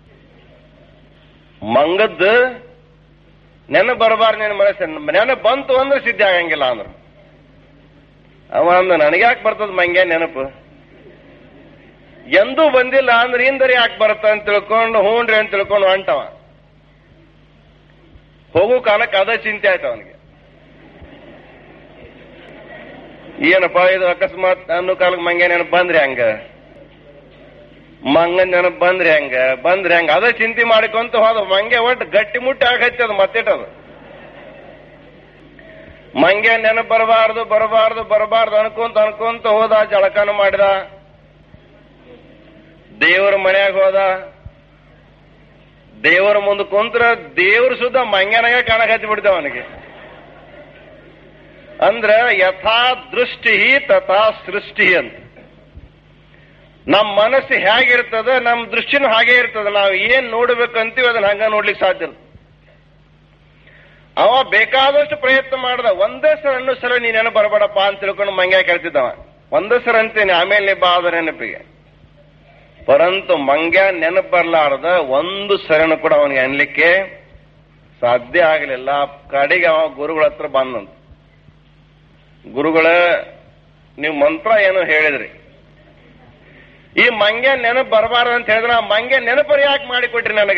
ಮಂಗದ್ ನೆನಪು ಬರಬಾರ್ದು ನಿನ್ನ ಮನಸ್ಸು ನೆನಪು ಬಂತು ಅಂದ್ರೆ ಸಿದ್ಧಿ ಆಗಂಗಿಲ್ಲ ಅಂದ್ರು ಅವ ಅಂದ ನನಗ್ಯಾಕೆ ಬರ್ತದ ಮಂಗ್ಯ ನೆನಪು ಎಂದೂ ಬಂದಿಲ್ಲ ಅಂದ್ರೆ ಹಿಂದರಿ ಯಾಕೆ ಬರುತ್ತ ಅಂತ ತಿಳ್ಕೊಂಡು ಹೂನ್ರಿ ಅಂತ ತಿಳ್ಕೊಂಡು ಹೊಂಟವ ಹೋಗೋ ಕಾಲಕ್ಕೆ ಅದ ಚಿಂತೆ ಆಯ್ತು ಅವನಿಗೆ ಏನಪ್ಪ ಇದು ಅಕಸ್ಮಾತ್ ಅನ್ನೋ ಕಾಲಕ್ಕೆ ಮಂಗೆ ನೆನಪು ಬಂದ್ರಿ ಹಂಗ ಮಂಗನ್ ನೆನಪು ಬಂದ್ರಿ ಹಂಗ ಬಂದ್ರಿ ಹಂಗ ಅದ ಚಿಂತೆ ಮಾಡಿಕೊಂತ ಹೋದ ಮಂಗೆ ಒಟ್ಟು ಗಟ್ಟಿ ಮುಟ್ಟಿ ಆಗಚ್ಚದ ಮತ್ತಿಟ್ಟದು ಮಂಗೆ ನೆನಪು ಬರಬಾರ್ದು ಬರಬಾರ್ದು ಬರಬಾರ್ದು ಅನ್ಕೊಂತ ಅನ್ಕೊಂತ ಹೋದ ಜಳಕನ ಮಾಡಿದ ದೇವರ ಮನ್ಯಾಗ ಹೋದ ದೇವರ ಮುಂದೆ ಕುಂತ್ರ ದೇವ್ರು ಸುದ್ದ ಮಂಗ್ಯನಾಗ ಕಾಣಕ್ ಹಚ್ಚಿ ಬಿಡ್ತಾವ ಅವನಿಗೆ ಅಂದ್ರ ಯಥಾ ದೃಷ್ಟಿ ತಥಾ ಸೃಷ್ಟಿ ಅಂತ ನಮ್ಮ ಮನಸ್ಸು ಹೇಗಿರ್ತದ ನಮ್ಮ ದೃಷ್ಟಿನೂ ಹಾಗೆ ಇರ್ತದ ನಾವು ಏನ್ ನೋಡ್ಬೇಕಂತೀವಿ ಅದನ್ನ ಹಂಗ ನೋಡ್ಲಿಕ್ಕೆ ಸಾಧ್ಯ ಇಲ್ಲ ಅವ ಬೇಕಾದಷ್ಟು ಪ್ರಯತ್ನ ಮಾಡ್ದ ಒಂದೇ ಸಲ ಅನ್ನೋ ಸಲ ನೀ ನೆನಪು ಬರಬೇಡಪ್ಪ ಅಂತ ತಿಳ್ಕೊಂಡು ಮಂಗ್ಯ ಕೇಳ್ತಿದ್ದವ ಒಂದೇ ಸಲ ಅಂತೀನಿ ಆಮೇಲೆ ಬಾ ಅದ ನೆನಪಿಗೆ ಪರಂತು ಮಂಗ್ಯ ನೆನಪು ಬರಲಾರ್ದ ಒಂದು ಸರನು ಕೂಡ ಅವನಿಗೆ ಅನ್ಲಿಕ್ಕೆ ಸಾಧ್ಯ ಆಗಲಿಲ್ಲ ಕಡೆಗೆ ಅವ ಗುರುಗಳ ಹತ್ರ ಬಂದಂತ ಗುರುಗಳ ನೀವು ಮಂತ್ರ ಏನೋ ಹೇಳಿದ್ರಿ ಈ ಮಂಗ್ಯ ನೆನಪು ಬರಬಾರ್ದು ಅಂತ ಹೇಳಿದ್ರೆ ಆ ಮಂಗ್ಯ ನೆನಪರು ಯಾಕೆ ಮಾಡಿಕೊಟ್ರಿ ನನಗ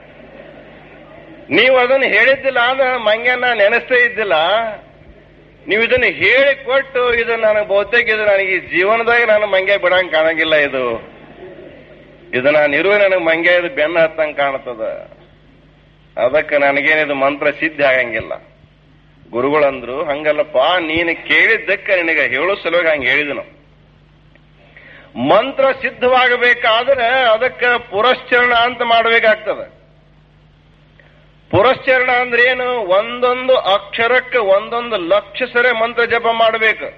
ನೀವು ಅದನ್ನು ಹೇಳಿದ್ದಿಲ್ಲ ಅಂದ್ರೆ ಮಂಗ್ಯನ ನೆನೆಸ್ತೇ ಇದ್ದಿಲ್ಲ ನೀವು ಇದನ್ನು ಹೇಳಿ ಕೊಟ್ಟು ಇದು ನನಗೆ ಬಹುತೇಕ ಇದು ನನಗೆ ಈ ಜೀವನದಾಗ ನಾನು ಮಂಗ್ಯ ಬಿಡಂಗ್ ಕಾಣಂಗಿಲ್ಲ ಇದು ಇದು ನಾನು ಇರುವೆ ನನಗೆ ಮಂಗ್ಯ ಇದು ಬೆನ್ನ ಹತ್ತಂಗ್ ಕಾಣ್ತದ ಅದಕ್ಕೆ ನನಗೇನಿದು ಮಂತ್ರ ಸಿದ್ಧಿ ಆಗಂಗಿಲ್ಲ ಗುರುಗಳಂದ್ರು ಹಂಗಲ್ಲಪ್ಪ ನೀನು ಕೇಳಿದ್ದಕ್ಕೆ ನಿನಗೆ ಹೇಳೋ ಸಲುವಾಗಿ ಹಂಗೆ ಹೇಳಿದನು ಮಂತ್ರ ಸಿದ್ಧವಾಗಬೇಕಾದ್ರೆ ಅದಕ್ಕೆ ಪುರಶ್ಚರಣ ಅಂತ ಮಾಡಬೇಕಾಗ್ತದೆ ಪುರಶ್ಚರಣ ಅಂದ್ರೆ ಏನು ಒಂದೊಂದು ಅಕ್ಷರಕ್ಕೆ ಒಂದೊಂದು ಲಕ್ಷ ಸರಿ ಮಂತ್ರ ಜಪ ಮಾಡಬೇಕು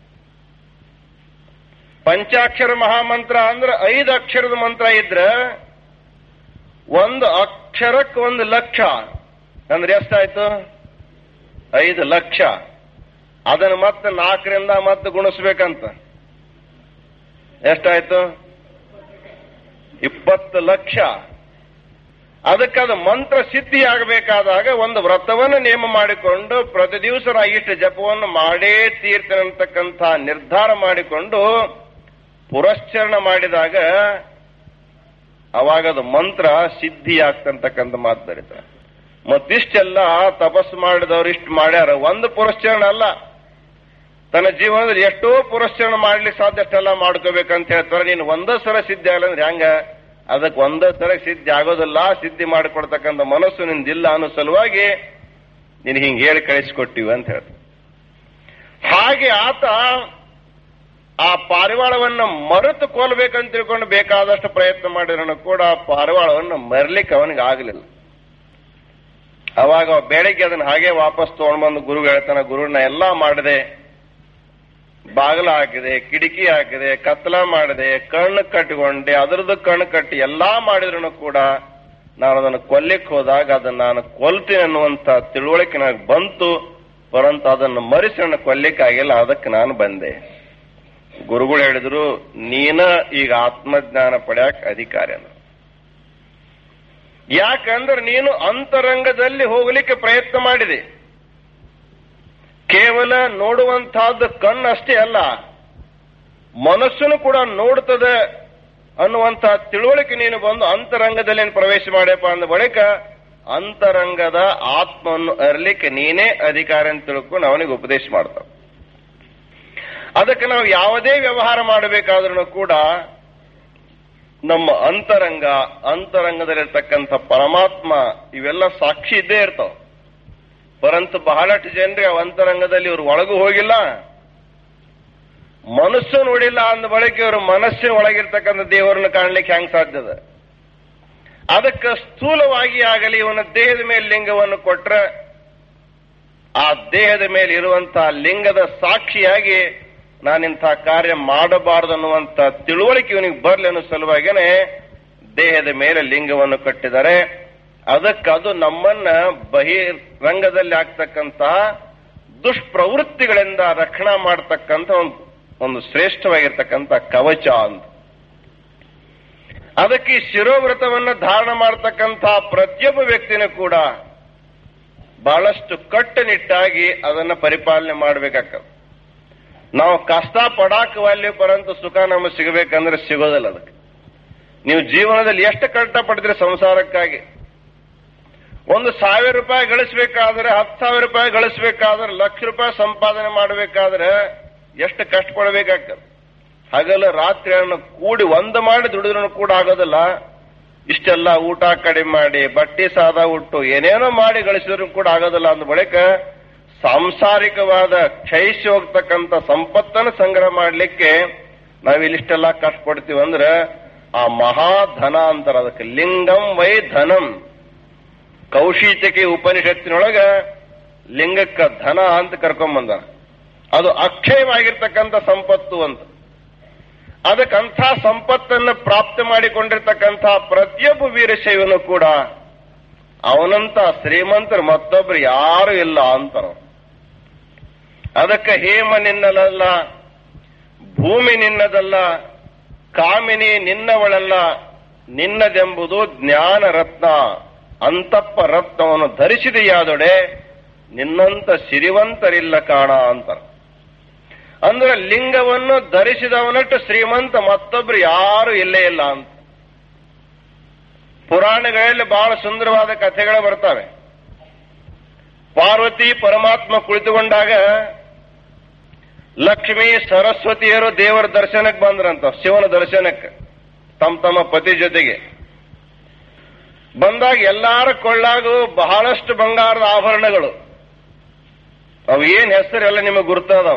ಪಂಚಾಕ್ಷರ ಮಹಾಮಂತ್ರ ಅಂದ್ರೆ ಐದು ಅಕ್ಷರದ ಮಂತ್ರ ಇದ್ರೆ ಒಂದು ಅಕ್ಷರಕ್ಕೆ ಒಂದು ಲಕ್ಷ ಅಂದ್ರೆ ಎಷ್ಟಾಯ್ತು ಐದು ಲಕ್ಷ ಅದನ್ನು ಮತ್ತೆ ನಾಲ್ಕರಿಂದ ಮತ್ತೆ ಗುಣಿಸ್ಬೇಕಂತ ಎಷ್ಟಾಯ್ತು ಇಪ್ಪತ್ತು ಲಕ್ಷ ಅದಕ್ಕೆ ಅದು ಮಂತ್ರ ಸಿದ್ಧಿ ಆಗಬೇಕಾದಾಗ ಒಂದು ವ್ರತವನ್ನು ನೇಮ ಮಾಡಿಕೊಂಡು ಪ್ರತಿ ದಿವಸ ನಾ ಇಷ್ಟು ಜಪವನ್ನು ಮಾಡೇ ತೀರ್ತೇನೆ ಅಂತಕ್ಕಂಥ ನಿರ್ಧಾರ ಮಾಡಿಕೊಂಡು ಪುರಶ್ಚರಣ ಮಾಡಿದಾಗ ಅವಾಗ ಅದು ಮಂತ್ರ ಸಿದ್ಧಿ ಆಗ್ತಂತಕ್ಕಂಥ ಮಾತು ಬರೀತಾರೆ ಮತ್ತಿಷ್ಟೆಲ್ಲ ತಪಸ್ಸು ಮಾಡಿದವರು ಇಷ್ಟು ಮಾಡ್ಯಾರ ಒಂದು ಪುರಶ್ಚರಣ ಅಲ್ಲ ತನ್ನ ಜೀವನದಲ್ಲಿ ಎಷ್ಟೋ ಪುರಶ್ಚರಣ ಮಾಡ್ಲಿಕ್ಕೆ ಸಾಧ್ಯ ಅಷ್ಟೆಲ್ಲ ಮಾಡ್ಕೋಬೇಕಂತ ಹೇಳ್ತಾರೆ ನೀನು ಒಂದೇ ಸಲ ಸಿದ್ಧಿ ಆಗಲ್ಲ ಅಂದ್ರೆ ಹೆಂಗ ಅದಕ್ಕೆ ಒಂದೇ ಸಲ ಸಿದ್ಧಿ ಆಗೋದಿಲ್ಲ ಸಿದ್ಧಿ ಮಾಡಿಕೊಡ್ತಕ್ಕಂಥ ಮನಸ್ಸು ನಿಂದಿಲ್ಲ ಅನ್ನೋ ಸಲುವಾಗಿ ನೀನು ಹಿಂಗೆ ಹೇಳಿ ಕಳಿಸ್ಕೊಟ್ಟಿವಿ ಅಂತ ಹೇಳ್ತಾರೆ ಹಾಗೆ ಆತ ಆ ಪಾರಿವಾಳವನ್ನು ಮರೆತು ಕೊಲ್ಬೇಕಂತ ತಿಳ್ಕೊಂಡು ಬೇಕಾದಷ್ಟು ಪ್ರಯತ್ನ ಮಾಡಿದ್ರು ಕೂಡ ಆ ಪಾರಿವಾಳವನ್ನು ಮರಲಿಕ್ಕೆ ಅವನಿಗೆ ಆಗಲಿಲ್ಲ ಅವಾಗ ಬೆಳಗ್ಗೆ ಅದನ್ನ ಹಾಗೆ ವಾಪಸ್ ತಗೊಂಡ್ ಬಂದು ಗುರು ಹೇಳ್ತಾನ ಗುರುನ ಎಲ್ಲಾ ಮಾಡಿದೆ ಬಾಗಿಲ ಹಾಕಿದೆ ಕಿಟಕಿ ಹಾಕಿದೆ ಕತ್ತಲ ಮಾಡಿದೆ ಕಣ್ಣು ಕಟ್ಟಿಕೊಂಡೆ ಅದರದ್ದು ಕಣ್ಣು ಕಟ್ಟಿ ಎಲ್ಲಾ ಮಾಡಿದ್ರು ಕೂಡ ನಾನು ಅದನ್ನು ಕೊಲ್ಲಿಕ್ ಹೋದಾಗ ಅದನ್ನ ನಾನು ಕೊಲ್ತೀನಿ ಅನ್ನುವಂತ ತಿಳುವಳಿಕೆ ನನಗೆ ಬಂತು ಪರಂತು ಅದನ್ನು ಮರೆಸಿ ನನ್ನ ಕೊಲ್ಲಿಕ್ಕೆ ಆಗಿಲ್ಲ ಅದಕ್ಕೆ ನಾನು ಬಂದೆ ಗುರುಗಳು ಹೇಳಿದ್ರು ನೀನ ಈಗ ಆತ್ಮಜ್ಞಾನ ಪಡ್ಯಾಕ ಅಧಿಕಾರಿ ಅಂದ್ರು ಯಾಕಂದ್ರೆ ನೀನು ಅಂತರಂಗದಲ್ಲಿ ಹೋಗ್ಲಿಕ್ಕೆ ಪ್ರಯತ್ನ ಮಾಡಿದೆ ಕೇವಲ ನೋಡುವಂತಹದ್ದು ಕಣ್ಣು ಅಷ್ಟೇ ಅಲ್ಲ ಮನಸ್ಸನ್ನು ಕೂಡ ನೋಡ್ತದೆ ಅನ್ನುವಂತಹ ತಿಳುವಳಿಕೆ ನೀನು ಬಂದು ಅಂತರಂಗದಲ್ಲಿ ನೀನು ಪ್ರವೇಶ ಮಾಡ್ಯಪ್ಪ ಅಂದ ಬಳಿಕ ಅಂತರಂಗದ ಆತ್ಮವನ್ನು ಅರ್ಲಿಕ್ಕೆ ನೀನೇ ಅಧಿಕಾರ ಅಂತ ತಿಳ್ಕೊಂಡು ಅವನಿಗೆ ಉಪದೇಶ ಮಾಡ್ತಾವ ಅದಕ್ಕೆ ನಾವು ಯಾವುದೇ ವ್ಯವಹಾರ ಮಾಡಬೇಕಾದ್ರೂ ಕೂಡ ನಮ್ಮ ಅಂತರಂಗ ಅಂತರಂಗದಲ್ಲಿರ್ತಕ್ಕಂಥ ಪರಮಾತ್ಮ ಇವೆಲ್ಲ ಸಾಕ್ಷಿ ಇದ್ದೇ ಇರ್ತಾವ ಪರಂತು ಬಹಳಷ್ಟು ಜನರಿಗೆ ಅವ ಅಂತರಂಗದಲ್ಲಿ ಇವರು ಒಳಗೂ ಹೋಗಿಲ್ಲ ಮನಸ್ಸು ನೋಡಿಲ್ಲ ಅಂದ ಬಳಿಕ ಇವರು ಮನಸ್ಸಿನ ಒಳಗಿರ್ತಕ್ಕಂಥ ದೇವರನ್ನು ಕಾಣ್ಲಿಕ್ಕೆ ಹೆಂಗ್ ಸಾಧ್ಯದ ಅದಕ್ಕೆ ಸ್ಥೂಲವಾಗಿ ಆಗಲಿ ಇವನ ದೇಹದ ಮೇಲೆ ಲಿಂಗವನ್ನು ಕೊಟ್ರೆ ಆ ದೇಹದ ಮೇಲೆ ಇರುವಂತಹ ಲಿಂಗದ ಸಾಕ್ಷಿಯಾಗಿ ನಾನಿಂಥ ಕಾರ್ಯ ಮಾಡಬಾರದು ಅನ್ನುವಂತ ತಿಳುವಳಿಕೆ ಇವನಿಗೆ ಬರಲಿ ಅನ್ನೋ ಸಲುವಾಗಿನೇ ದೇಹದ ಮೇಲೆ ಲಿಂಗವನ್ನು ಕಟ್ಟಿದ್ದಾರೆ ಅದಕ್ಕೆ ಅದು ನಮ್ಮನ್ನ ಬಹಿರಂಗದಲ್ಲಿ ಆಗ್ತಕ್ಕಂತಹ ದುಷ್ಪ್ರವೃತ್ತಿಗಳಿಂದ ರಕ್ಷಣಾ ಮಾಡತಕ್ಕಂಥ ಒಂದು ಒಂದು ಶ್ರೇಷ್ಠವಾಗಿರ್ತಕ್ಕಂಥ ಕವಚ ಅಂತ ಅದಕ್ಕೆ ಈ ಶಿರೋವ್ರತವನ್ನು ಧಾರಣ ಮಾಡತಕ್ಕಂಥ ಪ್ರತಿಯೊಬ್ಬ ವ್ಯಕ್ತಿನೂ ಕೂಡ ಬಹಳಷ್ಟು ಕಟ್ಟುನಿಟ್ಟಾಗಿ ಅದನ್ನ ಪರಿಪಾಲನೆ ಮಾಡಬೇಕಾಗ್ತದೆ ನಾವು ಕಷ್ಟ ಪಡಾಕವಲ್ಲಿ ಪರಂತು ಸುಖ ನಮಗೆ ಸಿಗಬೇಕಂದ್ರೆ ಸಿಗೋದಿಲ್ಲ ಅದಕ್ಕೆ ನೀವು ಜೀವನದಲ್ಲಿ ಎಷ್ಟು ಕಷ್ಟ ಪಡ್ತೀರಿ ಸಂಸಾರಕ್ಕಾಗಿ ಒಂದು ಸಾವಿರ ರೂಪಾಯಿ ಗಳಿಸಬೇಕಾದ್ರೆ ಹತ್ತು ಸಾವಿರ ರೂಪಾಯಿ ಗಳಿಸಬೇಕಾದ್ರೆ ಲಕ್ಷ ರೂಪಾಯಿ ಸಂಪಾದನೆ ಮಾಡಬೇಕಾದ್ರೆ ಎಷ್ಟು ಕಷ್ಟಪಡಬೇಕಾಗ್ತದೆ ಹಗಲು ರಾತ್ರಿಯನ್ನು ಕೂಡಿ ಒಂದು ಮಾಡಿ ದುಡಿದ್ರೂ ಕೂಡ ಆಗೋದಿಲ್ಲ ಇಷ್ಟೆಲ್ಲ ಊಟ ಕಡಿಮೆ ಮಾಡಿ ಬಟ್ಟೆ ಸಾದ ಉಟ್ಟು ಏನೇನೋ ಮಾಡಿ ಗಳಿಸಿದ್ರು ಕೂಡ ಆಗೋದಿಲ್ಲ ಅಂದ ಬಳಿಕ ಸಾಂಸಾರಿಕವಾದ ಕ್ಷಯಿಸಿ ಹೋಗ್ತಕ್ಕಂಥ ಸಂಪತ್ತನ್ನು ಸಂಗ್ರಹ ಮಾಡಲಿಕ್ಕೆ ನಾವಿಲ್ಲಿಷ್ಟೆಲ್ಲ ಕಷ್ಟಪಡ್ತೀವಿ ಅಂದ್ರೆ ಆ ಮಹಾಧನ ಅಂತಾರ ಅದಕ್ಕೆ ಲಿಂಗಂ ವೈ ಧನಂ ಕೌಶೀತಕ್ಕೆ ಉಪನಿಷತ್ತಿನೊಳಗ ಲಿಂಗಕ್ಕ ಧನ ಅಂತ ಕರ್ಕೊಂಬಂದ ಅದು ಅಕ್ಷಯವಾಗಿರ್ತಕ್ಕಂಥ ಸಂಪತ್ತು ಅಂತ ಅದಕ್ಕಂಥ ಸಂಪತ್ತನ್ನು ಪ್ರಾಪ್ತಿ ಮಾಡಿಕೊಂಡಿರ್ತಕ್ಕಂಥ ಪ್ರತಿಯೊಬ್ಬ ವೀರಶೈವನು ಕೂಡ ಅವನಂತ ಶ್ರೀಮಂತರು ಮತ್ತೊಬ್ರು ಯಾರು ಇಲ್ಲ ಅಂತಾರ ಅದಕ್ಕೆ ಹೇಮ ನಿನ್ನಲಲ್ಲ ಭೂಮಿ ನಿನ್ನದಲ್ಲ ಕಾಮಿನಿ ನಿನ್ನವಳಲ್ಲ ನಿನ್ನದೆಂಬುದು ಜ್ಞಾನ ರತ್ನ ಅಂತಪ್ಪ ರತ್ನವನ್ನು ಧರಿಸಿದೆಯಾದೊಡೆ ನಿನ್ನಂತ ಸಿರಿವಂತರಿಲ್ಲ ಕಾಣ ಅಂತಾರ ಅಂದ್ರೆ ಲಿಂಗವನ್ನು ಧರಿಸಿದವನಟ್ಟು ಶ್ರೀಮಂತ ಮತ್ತೊಬ್ರು ಯಾರು ಇಲ್ಲೇ ಇಲ್ಲ ಅಂತ ಪುರಾಣಗಳಲ್ಲಿ ಬಹಳ ಸುಂದರವಾದ ಕಥೆಗಳು ಬರ್ತವೆ ಪಾರ್ವತಿ ಪರಮಾತ್ಮ ಕುಳಿತುಕೊಂಡಾಗ ಲಕ್ಷ್ಮಿ ಸರಸ್ವತಿಯರು ದೇವರ ದರ್ಶನಕ್ಕೆ ಬಂದ್ರಂತ ಶಿವನ ದರ್ಶನಕ್ಕೆ ತಮ್ಮ ತಮ್ಮ ಪತಿ ಜೊತೆಗೆ ಬಂದಾಗ ಎಲ್ಲಾರ ಕೊಳ್ಳಾಗೂ ಬಹಳಷ್ಟು ಬಂಗಾರದ ಆಭರಣಗಳು ಅವು ಏನ್ ಹೆಸರೆಲ್ಲ ನಿಮಗೆ ಗುರ್ತದವ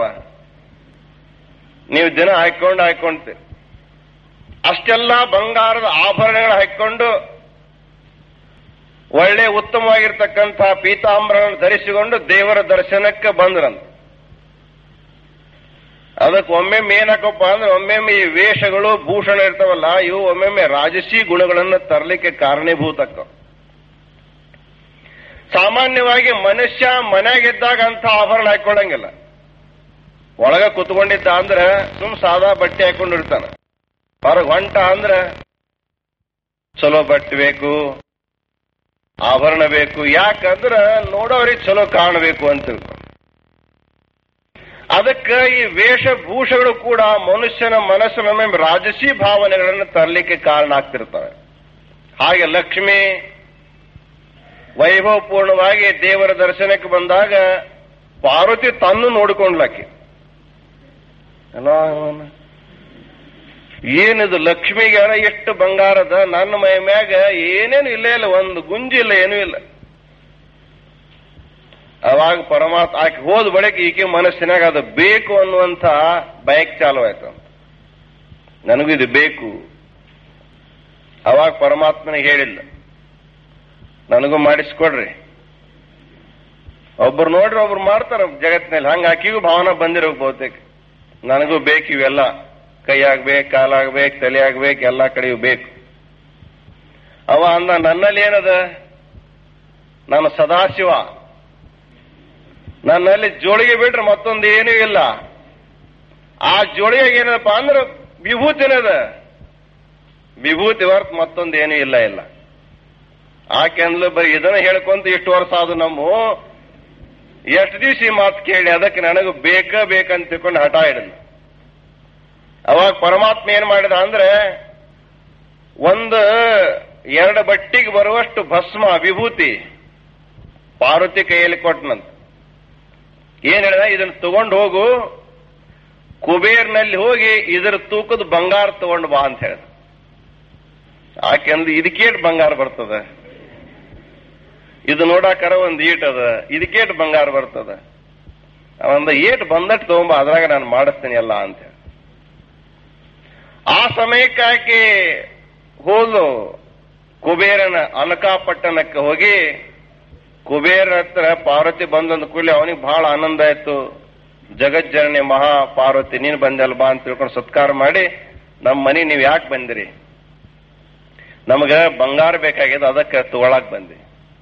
ನೀವು ದಿನ ಹಾಕೊಂಡು ಹಾಕೊಂಡ್ತೀರಿ ಅಷ್ಟೆಲ್ಲ ಬಂಗಾರದ ಆಭರಣಗಳು ಹಾಕೊಂಡು ಒಳ್ಳೆ ಉತ್ತಮವಾಗಿರ್ತಕ್ಕಂಥ ಪೀತಾಂಬರಗಳನ್ನು ಧರಿಸಿಕೊಂಡು ದೇವರ ದರ್ಶನಕ್ಕೆ ಬಂದ್ರಂತ ಅದಕ್ಕೆ ಒಮ್ಮೆಮ್ಮೆ ಏನಾಕಪ್ಪ ಅಂದ್ರೆ ಒಮ್ಮೆಮ್ಮೆ ಈ ವೇಷಗಳು ಭೂಷಣ ಇರ್ತಾವಲ್ಲ ಇವು ಒಮ್ಮೆಮ್ಮೆ ರಾಜಸಿ ಗುಣಗಳನ್ನು ತರಲಿಕ್ಕೆ ಕಾರಣೀಭೂತಕ್ಕ ಸಾಮಾನ್ಯವಾಗಿ ಮನುಷ್ಯ ಮನೆಯಾಗಿದ್ದಾಗ ಅಂತ ಆಭರಣ ಹಾಕೊಳ್ಳಂಗಿಲ್ಲ ಒಳಗ ಕುತ್ಕೊಂಡಿದ್ದ ಅಂದ್ರೆ ಸುಮ್ ಸಾದಾ ಬಟ್ಟೆ ಹಾಕೊಂಡಿರ್ತಾನ ಹೊರಗೆ ಹೊಂಟ ಅಂದ್ರೆ ಚಲೋ ಬಟ್ಟೆ ಬೇಕು ಆಭರಣ ಬೇಕು ಯಾಕಂದ್ರ ನೋಡೋರಿಗೆ ಚಲೋ ಕಾಣಬೇಕು ಅಂತ ತಿಳ್ಕೊ ಅದಕ್ಕೆ ಈ ವೇಷಭೂಷಗಳು ಕೂಡ ಮನುಷ್ಯನ ಮನಸ್ಸಿನೊಮ್ಮೆ ರಾಜಸಿ ಭಾವನೆಗಳನ್ನು ತರಲಿಕ್ಕೆ ಕಾರಣ ಆಗ್ತಿರ್ತವೆ ಹಾಗೆ ಲಕ್ಷ್ಮಿ ವೈಭವಪೂರ್ಣವಾಗಿ ದೇವರ ದರ್ಶನಕ್ಕೆ ಬಂದಾಗ ಪಾರ್ವತಿ ತನ್ನು ನೋಡಿಕೊಂಡ್ಲಕ್ಕೆ ಅಲ್ಲ ಏನಿದು ಲಕ್ಷ್ಮಿಗೆ ಎಷ್ಟು ಬಂಗಾರದ ನನ್ನ ಮೈ ಮ್ಯಾಗ ಏನೇನು ಇಲ್ಲೇ ಇಲ್ಲ ಒಂದು ಗುಂಜಿ ಇಲ್ಲ ಏನೂ ಇಲ್ಲ ಅವಾಗ ಪರಮಾತ್ಮ ಆಕೆ ಹೋದ ಬಳಿಕ ಈಕೆ ಮನಸ್ಸಿನಾಗ ಅದು ಬೇಕು ಅನ್ನುವಂಥ ಬಯಕ್ ಚಾಲು ಆಯ್ತು ನನಗೂ ಇದು ಬೇಕು ಅವಾಗ ಪರಮಾತ್ಮನಿಗೆ ಹೇಳಿಲ್ಲ ನನಗೂ ಮಾಡಿಸ್ಕೊಡ್ರಿ ಒಬ್ರು ನೋಡ್ರಿ ಒಬ್ರು ಮಾಡ್ತಾರ ಜಗತ್ತಿನಲ್ಲಿ ಹಂಗ ಆಕಿಗೂ ಭಾವನಾ ಬಂದಿರೋ ಬಹುತೇಕ ನನಗೂ ಬೇಕು ಇವೆಲ್ಲ ಕೈ ಆಗ್ಬೇಕು ಕಾಲಾಗ್ಬೇಕು ತಲೆ ಆಗ್ಬೇಕು ಎಲ್ಲ ಕಡೆಯೂ ಬೇಕು ಅವ ಅಂದ ನನ್ನಲ್ಲಿ ಏನದ ನಾನು ಸದಾಶಿವ ನನ್ನಲ್ಲಿ ಜೋಳಿಗೆ ಬಿಟ್ರೆ ಮತ್ತೊಂದು ಏನೂ ಇಲ್ಲ ಆ ಜೋಳಿಗೆ ಏನಪ್ಪ ಅಂದ್ರೆ ವಿಭೂತಿನದ ವಿಭೂತಿ ಹೊರತು ಮತ್ತೊಂದು ಏನೂ ಇಲ್ಲ ಇಲ್ಲ ಆಕೆ ಅಂದ್ಲು ಬರೀ ಇದನ್ನ ಹೇಳ್ಕೊಂತ ಇಷ್ಟು ವರ್ಷ ಆದು ನಮ್ಮ ಎಷ್ಟು ದಿವಸ ಈ ಮಾತು ಕೇಳಿ ಅದಕ್ಕೆ ನನಗೂ ಬೇಕ ಬೇಕಂತ ತಿಳ್ಕೊಂಡು ಹಠ ಹಿಡಿದ್ಲು ಅವಾಗ ಪರಮಾತ್ಮ ಏನ್ ಮಾಡಿದ ಅಂದ್ರೆ ಒಂದು ಎರಡು ಬಟ್ಟಿಗೆ ಬರುವಷ್ಟು ಭಸ್ಮ ವಿಭೂತಿ ಪಾರ್ವತಿ ಕೈಯಲ್ಲಿ ಕೊಟ್ಟನಂತ ಏನ್ ಹೇಳಿದ ಇದನ್ನ ತಗೊಂಡು ಹೋಗು ಕುಬೇರ್ನಲ್ಲಿ ಹೋಗಿ ಇದರ ತೂಕದ ಬಂಗಾರ ತಗೊಂಡು ಬಾ ಅಂತ ಹೇಳಿದ ಆಕೆಂದು ಇದಕ್ಕೇಟ್ ಬಂಗಾರ ಬರ್ತದ ಇದು ನೋಡಾಕರ ಒಂದ್ ಈಟ್ ಅದ ಇದಕ್ಕೇಟ್ ಬಂಗಾರ ಬರ್ತದ ಅವಂದ ಏಟ್ ಬಂದಟ್ ತಗೊಂಬ ಅದ್ರಾಗ ನಾನು ಮಾಡಿಸ್ತೀನಿ ಎಲ್ಲ ಅಂತ ಹೇಳಿ ಆ ಸಮಯಕ್ಕೆ ಆಕೆ ಹೋದ್ಲು ಕುಬೇರನ ಅನಕಾಪಟ್ಟಣಕ್ಕೆ ಹೋಗಿ ಕುಬೇರ ಹತ್ರ ಪಾರ್ವತಿ ಬಂದಂದ ಕೂಡಲೇ ಅವನಿಗೆ ಬಹಳ ಆನಂದ ಆಯ್ತು ಜಗಜ್ಜನನಿ ಮಹಾ ಪಾರ್ವತಿ ನೀನು ಬಂದಲ್ ಬಾ ಅಂತ ತಿಳ್ಕೊಂಡು ಸತ್ಕಾರ ಮಾಡಿ ನಮ್ಮ ಮನೆ ನೀವು ಯಾಕೆ ಬಂದಿರಿ ನಮಗ ಬಂಗಾರ ಬೇಕಾಗಿದೆ ಅದಕ್ಕೆ ತಗೊಳಕ್ ಬಂದಿ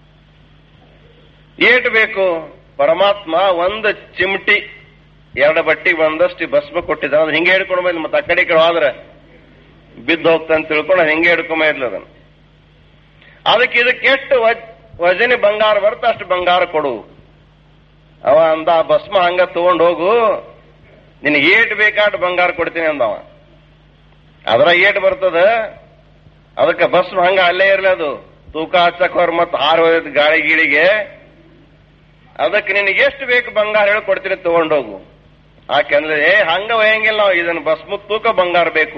ಏಟ್ ಬೇಕು ಪರಮಾತ್ಮ ಒಂದು ಚಿಮಟಿ ಎರಡು ಬಟ್ಟಿಗೆ ಒಂದಷ್ಟು ಭಸ್ಮ ಕೊಟ್ಟಿದ್ದ ಅದು ಹಿಂಗೆ ಹಿಡ್ಕೊಂಡು ಬಂದ್ ಮತ್ತೆ ಆ ಕಡೆ ಈ ಕಡೆ ಹೋದ್ರೆ ಬಿದ್ದು ಹೋಗ್ತಾನೆ ತಿಳ್ಕೊಂಡು ಅದು ಹಿಂಗೆ ಹಿಡ್ಕೊಂಬ ಇದ್ಲು ಅದನ್ನು ಅದಕ್ಕೆ ಇದಕ್ಕೆ ಎಷ್ಟು ವಜ್- ವಜನಿ ಬಂಗಾರ ಬರುತ್ತೆ ಅಷ್ಟು ಬಂಗಾರ ಕೊಡು ಅವ ಅಂದ ಆ ಭಸ್ಮ ಹಂಗ ತಗೊಂಡು ಹೋಗು ನಿನಗೆ ಏಟ್ ಬೇಕಾಟ್ ಬಂಗಾರ ಕೊಡ್ತೀನಿ ಅಂದವ ಅದ್ರ ಏಟ್ ಬರ್ತದ ಅದಕ್ಕೆ ಭಸ್ಮ ಹಂಗ ಅಲ್ಲೇ ಇರ್ಲಿ ಅದು ತೂಕ ಹಚ್ಚಕ್ ಹೊರ ಮತ್ತ ಹಾರು ಹೋಯ್ತು ಗಾಳಿ ಗೀಳಿಗೆ ಅದಕ್ಕೆ ನಿನಗೆ ಎಷ್ಟು ಬೇಕು ಬಂಗಾರ ಹೇಳಿ ಕೊಡ್ತೀನಿ ತಗೊಂಡೋಗು ಆಕೆಂದ್ರೆ ಏ ಹಂಗ ಒಯ್ಯಂಗಿಲ್ಲ ನಾವು ಇದನ್ನ ಭಸ್ಮ ತೂಕ ಬಂಗಾರ ಬೇಕು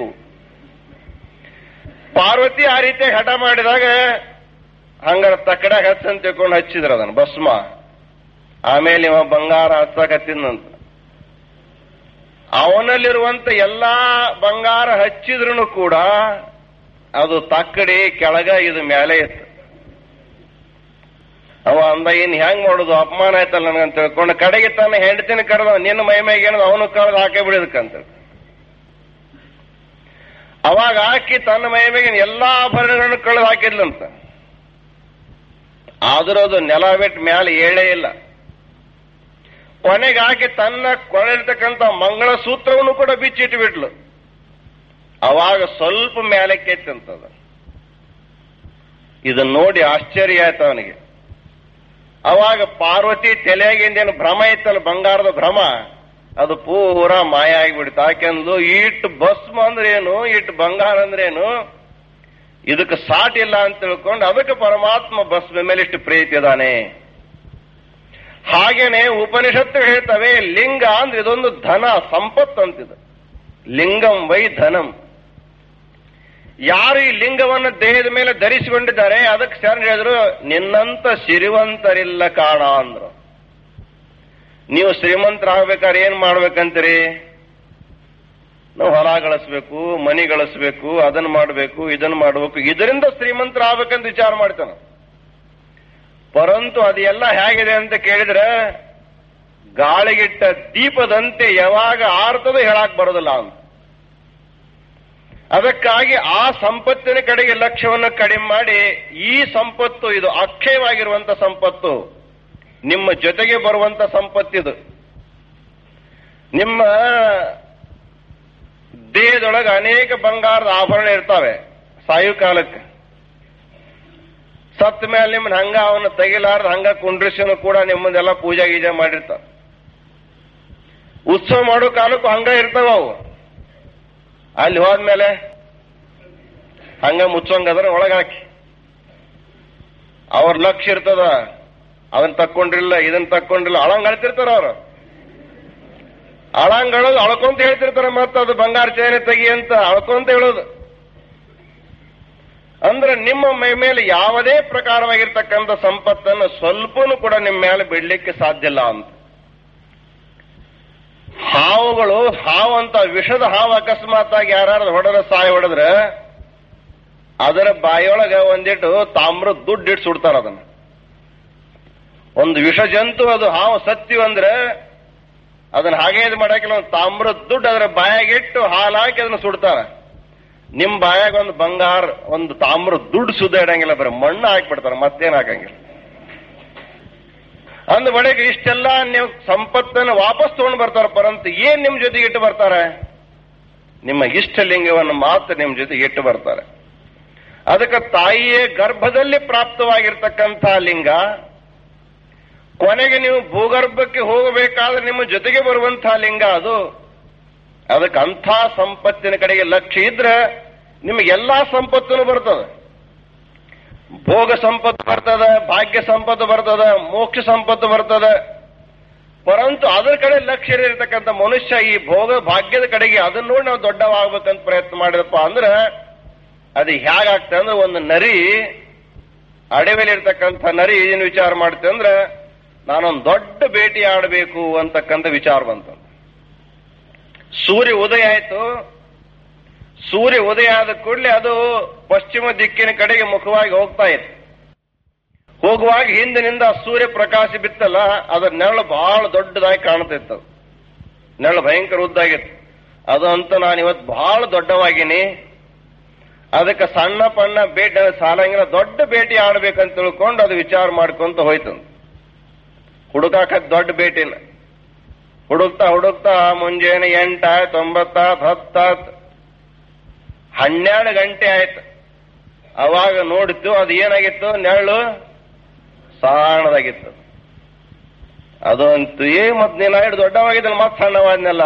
ಪಾರ್ವತಿ ಆ ರೀತಿ ಹಠ ಮಾಡಿದಾಗ ಹಂಗಾರ ತಕ್ಕಡಾಗ ಹಚ್ಚಂತ ತಿಳ್ಕೊಂಡು ಹಚ್ಚಿದ್ರ ಅದನ್ನ ಭಸ್ಮ ಆಮೇಲೆ ಇವ ಬಂಗಾರ ಹಚ್ಚಕತ್ತಿದ್ನಂತ ಅವನಲ್ಲಿರುವಂತ ಎಲ್ಲಾ ಬಂಗಾರ ಹಚ್ಚಿದ್ರು ಕೂಡ ಅದು ತಕ್ಕಡಿ ಕೆಳಗ ಇದು ಮೇಲೆ ಇತ್ತು ಅವ ಅಂದ ಏನ್ ಹೆಂಗ್ ಮಾಡುದು ಅಪಮಾನ ಆಯ್ತಲ್ಲ ನನಗಂತ ತಿಳ್ಕೊಂಡು ಕಡೆಗೆ ತನ್ನ ಹೆಂಡತಿನ ಕರೆದ ನಿನ್ನ ಮೈ ಮೈಗೆ ಏನದು ಅವನು ಕಳೆದು ಹಾಕೇ ಬಿಡಿದಕ್ಕಂತ ಅವಾಗ ಹಾಕಿ ತನ್ನ ಮೈ ಮೇಗಿನ ಎಲ್ಲಾ ಆಭರಣಗಳನ್ನು ಕಳೆದು ಹಾಕಿದ್ಲಂತ ಆದರೂ ಅದು ನೆಲ ಬಿಟ್ಟು ಮ್ಯಾಲೆ ಏಳೇ ಇಲ್ಲ ಕೊನೆಗೆ ಹಾಕಿ ತನ್ನ ಕೊಳಿರ್ತಕ್ಕಂಥ ಮಂಗಳ ಸೂತ್ರವನ್ನು ಕೂಡ ಬಿಚ್ಚಿಟ್ಟು ಬಿಟ್ಲು ಅವಾಗ ಸ್ವಲ್ಪ ಮೇಲೆ ಕೆತ್ತಂತದ ಇದನ್ನ ನೋಡಿ ಆಶ್ಚರ್ಯ ಆಯ್ತು ಅವನಿಗೆ ಅವಾಗ ಪಾರ್ವತಿ ತಲೆಯಾಗಿಂದೇನು ಭ್ರಮ ಇತ್ತಲ್ಲ ಬಂಗಾರದ ಭ್ರಮ ಅದು ಪೂರ ಮಾಯ ಆಗಿಬಿಡ್ತು ಯಾಕೆಂದು ಇಟ್ಟು ಭಸ್ಮ ಅಂದ್ರೆ ಏನು ಇಟ್ಟು ಬಂಗಾರ ಅಂದ್ರೆ ಏನು ಇದಕ್ಕೆ ಸಾಟ್ ಇಲ್ಲ ಅಂತ ತಿಳ್ಕೊಂಡು ಅದಕ್ಕೆ ಪರಮಾತ್ಮ ಭಸ್ಮ ಮೇಲೆ ಇಷ್ಟು ಪ್ರೀತಿ ಇದಾನೆ ಹಾಗೇನೆ ಉಪನಿಷತ್ತು ಹೇಳ್ತವೆ ಲಿಂಗ ಅಂದ್ರೆ ಇದೊಂದು ಧನ ಸಂಪತ್ತು ಅಂತಿದೆ ಲಿಂಗಂ ವೈ ಧನಂ ಯಾರು ಈ ಲಿಂಗವನ್ನು ದೇಹದ ಮೇಲೆ ಧರಿಸಿಕೊಂಡಿದ್ದಾರೆ ಅದಕ್ಕೆ ಶರಣ ಹೇಳಿದ್ರು ನಿನ್ನಂತ ಸಿರಿವಂತರಿಲ್ಲ ಕಾಣ ಅಂದ್ರು ನೀವು ಶ್ರೀಮಂತರಾಗಬೇಕಾದ್ರೆ ಏನ್ ಮಾಡ್ಬೇಕಂತೀರಿ ನಾವು ಹೊಲ ಗಳಿಸ್ಬೇಕು ಮನಿ ಗಳಿಸ್ಬೇಕು ಅದನ್ನ ಮಾಡಬೇಕು ಇದನ್ನ ಮಾಡಬೇಕು ಇದರಿಂದ ಶ್ರೀಮಂತರಾಗಬೇಕಂತ ವಿಚಾರ ಮಾಡ್ತಾನ ಪರಂತು ಅದೆಲ್ಲ ಹೇಗಿದೆ ಅಂತ ಕೇಳಿದ್ರೆ ಗಾಳಿಗಿಟ್ಟ ದೀಪದಂತೆ ಯಾವಾಗ ಆರ್ತದೋ ಹೇಳಕ್ ಬರೋದಿಲ್ಲ ಅಂತ ಅದಕ್ಕಾಗಿ ಆ ಸಂಪತ್ತಿನ ಕಡೆಗೆ ಲಕ್ಷ್ಯವನ್ನು ಕಡಿಮೆ ಮಾಡಿ ಈ ಸಂಪತ್ತು ಇದು ಅಕ್ಷಯವಾಗಿರುವಂತ ಸಂಪತ್ತು ನಿಮ್ಮ ಜೊತೆಗೆ ಬರುವಂತ ಸಂಪತ್ತಿದು ನಿಮ್ಮ ದೇಹದೊಳಗೆ ಅನೇಕ ಬಂಗಾರದ ಆಭರಣ ಇರ್ತಾವೆ ಸಾಯು ಕಾಲಕ್ಕೆ ಸತ್ತ ಮೇಲೆ ನಿಮ್ಮನ್ನ ಹಂಗ ಅವನ್ನ ತೆಗಿಲಾರ್ದ ಹಂಗ ಕುಂಡ್ರಿಸಿನ ಕೂಡ ನಿಮ್ಮದೆಲ್ಲ ಪೂಜಾ ಗೀಜೆ ಮಾಡಿರ್ತಾವ ಉತ್ಸವ ಮಾಡೋ ಕಾಲಕ್ಕೂ ಹಂಗ ಇರ್ತಾವ ಅವು ಅಲ್ಲಿ ಹೋದ್ಮೇಲೆ ಹಂಗ ಮುಚ್ಚೋಂಗದ್ರ ಒಳಗ ಹಾಕಿ ಅವ್ರ ಲಕ್ಷ್ಯ ಇರ್ತದ ಅದನ್ನ ತಕ್ಕೊಂಡಿಲ್ಲ ಇದನ್ನ ತಕ್ಕೊಂಡಿಲ್ಲ ಅಳಂಗ್ ಅಳ್ತಿರ್ತಾರ ಅವ್ರು ಅಳಂಗಳದು ಅಳ್ಕೊಂತ ಹೇಳ್ತಿರ್ತಾರ ಮತ್ತ ಅದು ಬಂಗಾರ ಚೇನೆ ತೆಗಿ ಅಂತ ಅಳ್ಕೊಂತ ಹೇಳೋದು ಅಂದ್ರೆ ನಿಮ್ಮ ಮೈ ಮೇಲೆ ಯಾವುದೇ ಪ್ರಕಾರವಾಗಿರ್ತಕ್ಕಂಥ ಸಂಪತ್ತನ್ನು ಸ್ವಲ್ಪನೂ ಕೂಡ ನಿಮ್ಮ ಮೇಲೆ ಬಿಡ್ಲಿಕ್ಕೆ ಸಾಧ್ಯ ಇಲ್ಲ ಅಂತ ಹಾವುಗಳು ಹಾವು ಅಂತ ವಿಷದ ಹಾವು ಅಕಸ್ಮಾತ್ ಆಗಿ ಯಾರು ಹೊಡೆದ್ರೆ ಸಾಯ ಹೊಡೆದ್ರೆ ಅದರ ಬಾಯಿಯೊಳಗ ಒಂದಿಟ್ಟು ತಾಮ್ರ ದುಡ್ಡು ಇಟ್ಟು ಸುಡ್ತಾರ ಅದನ್ನ ಒಂದು ವಿಷ ಜಂತು ಅದು ಹಾವು ಸತ್ಯವು ಅಂದ್ರೆ ಅದನ್ನ ಹಾಗೆ ಇದು ಮಾಡಕ್ಕಿಲ್ಲ ಒಂದು ತಾಮ್ರ ದುಡ್ಡು ಅದರ ಬಾಯಾಗಿಟ್ಟು ಹಾಲು ಹಾಕಿ ಅದನ್ನ ಸುಡ್ತಾರ ನಿಮ್ ಬಾಯಾಗ ಒಂದು ಬಂಗಾರ ಒಂದು ತಾಮ್ರ ದುಡ್ಡು ಸುದ್ದ ಇಡಂಗಿಲ್ಲ ಬರೀ ಮಣ್ಣು ಹಾಕ್ಬಿಡ್ತಾರ ಮತ್ತೇನ್ ಹಾಕಂಗಿಲ್ಲ ಅಂದ ಬಳಿಕ ಇಷ್ಟೆಲ್ಲ ನೀವು ಸಂಪತ್ತನ್ನು ವಾಪಸ್ ತಗೊಂಡು ಬರ್ತಾರ ಪರಂತು ಏನ್ ನಿಮ್ ಜೊತೆಗೆ ಇಟ್ಟು ಬರ್ತಾರೆ ನಿಮ್ಮ ಇಷ್ಟ ಲಿಂಗವನ್ನು ಮಾತ್ರ ನಿಮ್ ಜೊತೆಗೆ ಇಟ್ಟು ಬರ್ತಾರೆ ಅದಕ್ಕೆ ತಾಯಿಯ ಗರ್ಭದಲ್ಲಿ ಪ್ರಾಪ್ತವಾಗಿರ್ತಕ್ಕಂಥ ಲಿಂಗ ಕೊನೆಗೆ ನೀವು ಭೂಗರ್ಭಕ್ಕೆ ಹೋಗಬೇಕಾದ್ರೆ ನಿಮ್ಮ ಜೊತೆಗೆ ಬರುವಂತಹ ಲಿಂಗ ಅದು ಅದಕ್ಕೆ ಅಂಥ ಸಂಪತ್ತಿನ ಕಡೆಗೆ ಲಕ್ಷ್ಯ ಇದ್ರೆ ನಿಮಗೆ ಎಲ್ಲಾ ಸಂಪತ್ತನ್ನು ಬರ್ತದೆ ಭೋಗ ಸಂಪತ್ತು ಬರ್ತದ ಭಾಗ್ಯ ಸಂಪತ್ತು ಬರ್ತದ ಮೋಕ್ಷ ಸಂಪತ್ತು ಬರ್ತದ ಪರಂತು ಅದರ ಕಡೆ ಲಕ್ಷ್ಯ ಇರತಕ್ಕಂಥ ಮನುಷ್ಯ ಈ ಭೋಗ ಭಾಗ್ಯದ ಕಡೆಗೆ ಅದನ್ನ ನೋಡಿ ನಾವು ದೊಡ್ಡವಾಗ್ಬೇಕಂತ ಪ್ರಯತ್ನ ಮಾಡಿದಪ್ಪ ಅಂದ್ರೆ ಅದು ಹೇಗಾಗ್ತದೆ ಅಂದ್ರೆ ಒಂದು ನರಿ ಅಡವೆಲಿ ಇರ್ತಕ್ಕಂಥ ನರಿ ಏನ್ ವಿಚಾರ ಮಾಡುತ್ತೆ ಅಂದ್ರೆ ನಾನೊಂದು ದೊಡ್ಡ ಭೇಟಿ ಆಡಬೇಕು ಅಂತಕ್ಕಂಥ ವಿಚಾರ ಬಂತು ಸೂರ್ಯ ಉದಯ ಆಯ್ತು ಸೂರ್ಯ ಉದಯ ಆದ ಕೂಡಲೇ ಅದು ಪಶ್ಚಿಮ ದಿಕ್ಕಿನ ಕಡೆಗೆ ಮುಖವಾಗಿ ಹೋಗ್ತಾ ಇತ್ತು ಹೋಗುವಾಗ ಹಿಂದಿನಿಂದ ಸೂರ್ಯ ಪ್ರಕಾಶ ಬಿತ್ತಲ್ಲ ಅದರ ನೆರಳು ಬಹಳ ದೊಡ್ಡದಾಗಿ ಕಾಣ್ತಿತ್ತು ಅದು. ನೆರಳು ಭಯಂಕರ ಉದ್ದಾಗಿತ್ತು ಅದು ಅಂತ ನಾನು ಇವತ್ತು ಬಹಳ ದೊಡ್ಡವಾಗಿನಿ ಅದಕ್ಕೆ ಸಣ್ಣ ಪಣ್ಣ ಭೇಟಿ ಸಾಲಂಗಿಲ್ಲ ದೊಡ್ಡ ಭೇಟಿ ಆಡ್ಬೇಕಂತ ತಿಳ್ಕೊಂಡು ಅದು ವಿಚಾರ ಮಾಡ್ಕೊಂತ ಹೋಯ್ತು ಹುಡುಕಾಕ ದೊಡ್ಡ ಭೇಟಿನ ಹುಡುಕ್ತಾ ಹುಡುಕ್ತಾ ಮುಂಜಾನೆ ಎಂಟಾಯ್ತು ಒಂಬತ್ತಾತ್ ಹತ್ತಾತ್ ಹನ್ನೆರಡು ಗಂಟೆ ಆಯ್ತು ಅವಾಗ ನೋಡಿದ್ದು ಅದು ಏನಾಗಿತ್ತು ನೆರಳು ಸಾಣದಾಗಿತ್ತು ಅದಂತೂ ಏ ಮತ್ ನೀನ ಹಿಡಿದು ದೊಡ್ಡವಾಗಿದ್ದಲ್ಲ ಮತ್ ಸಣ್ಣವಾದ್ನಲ್ಲ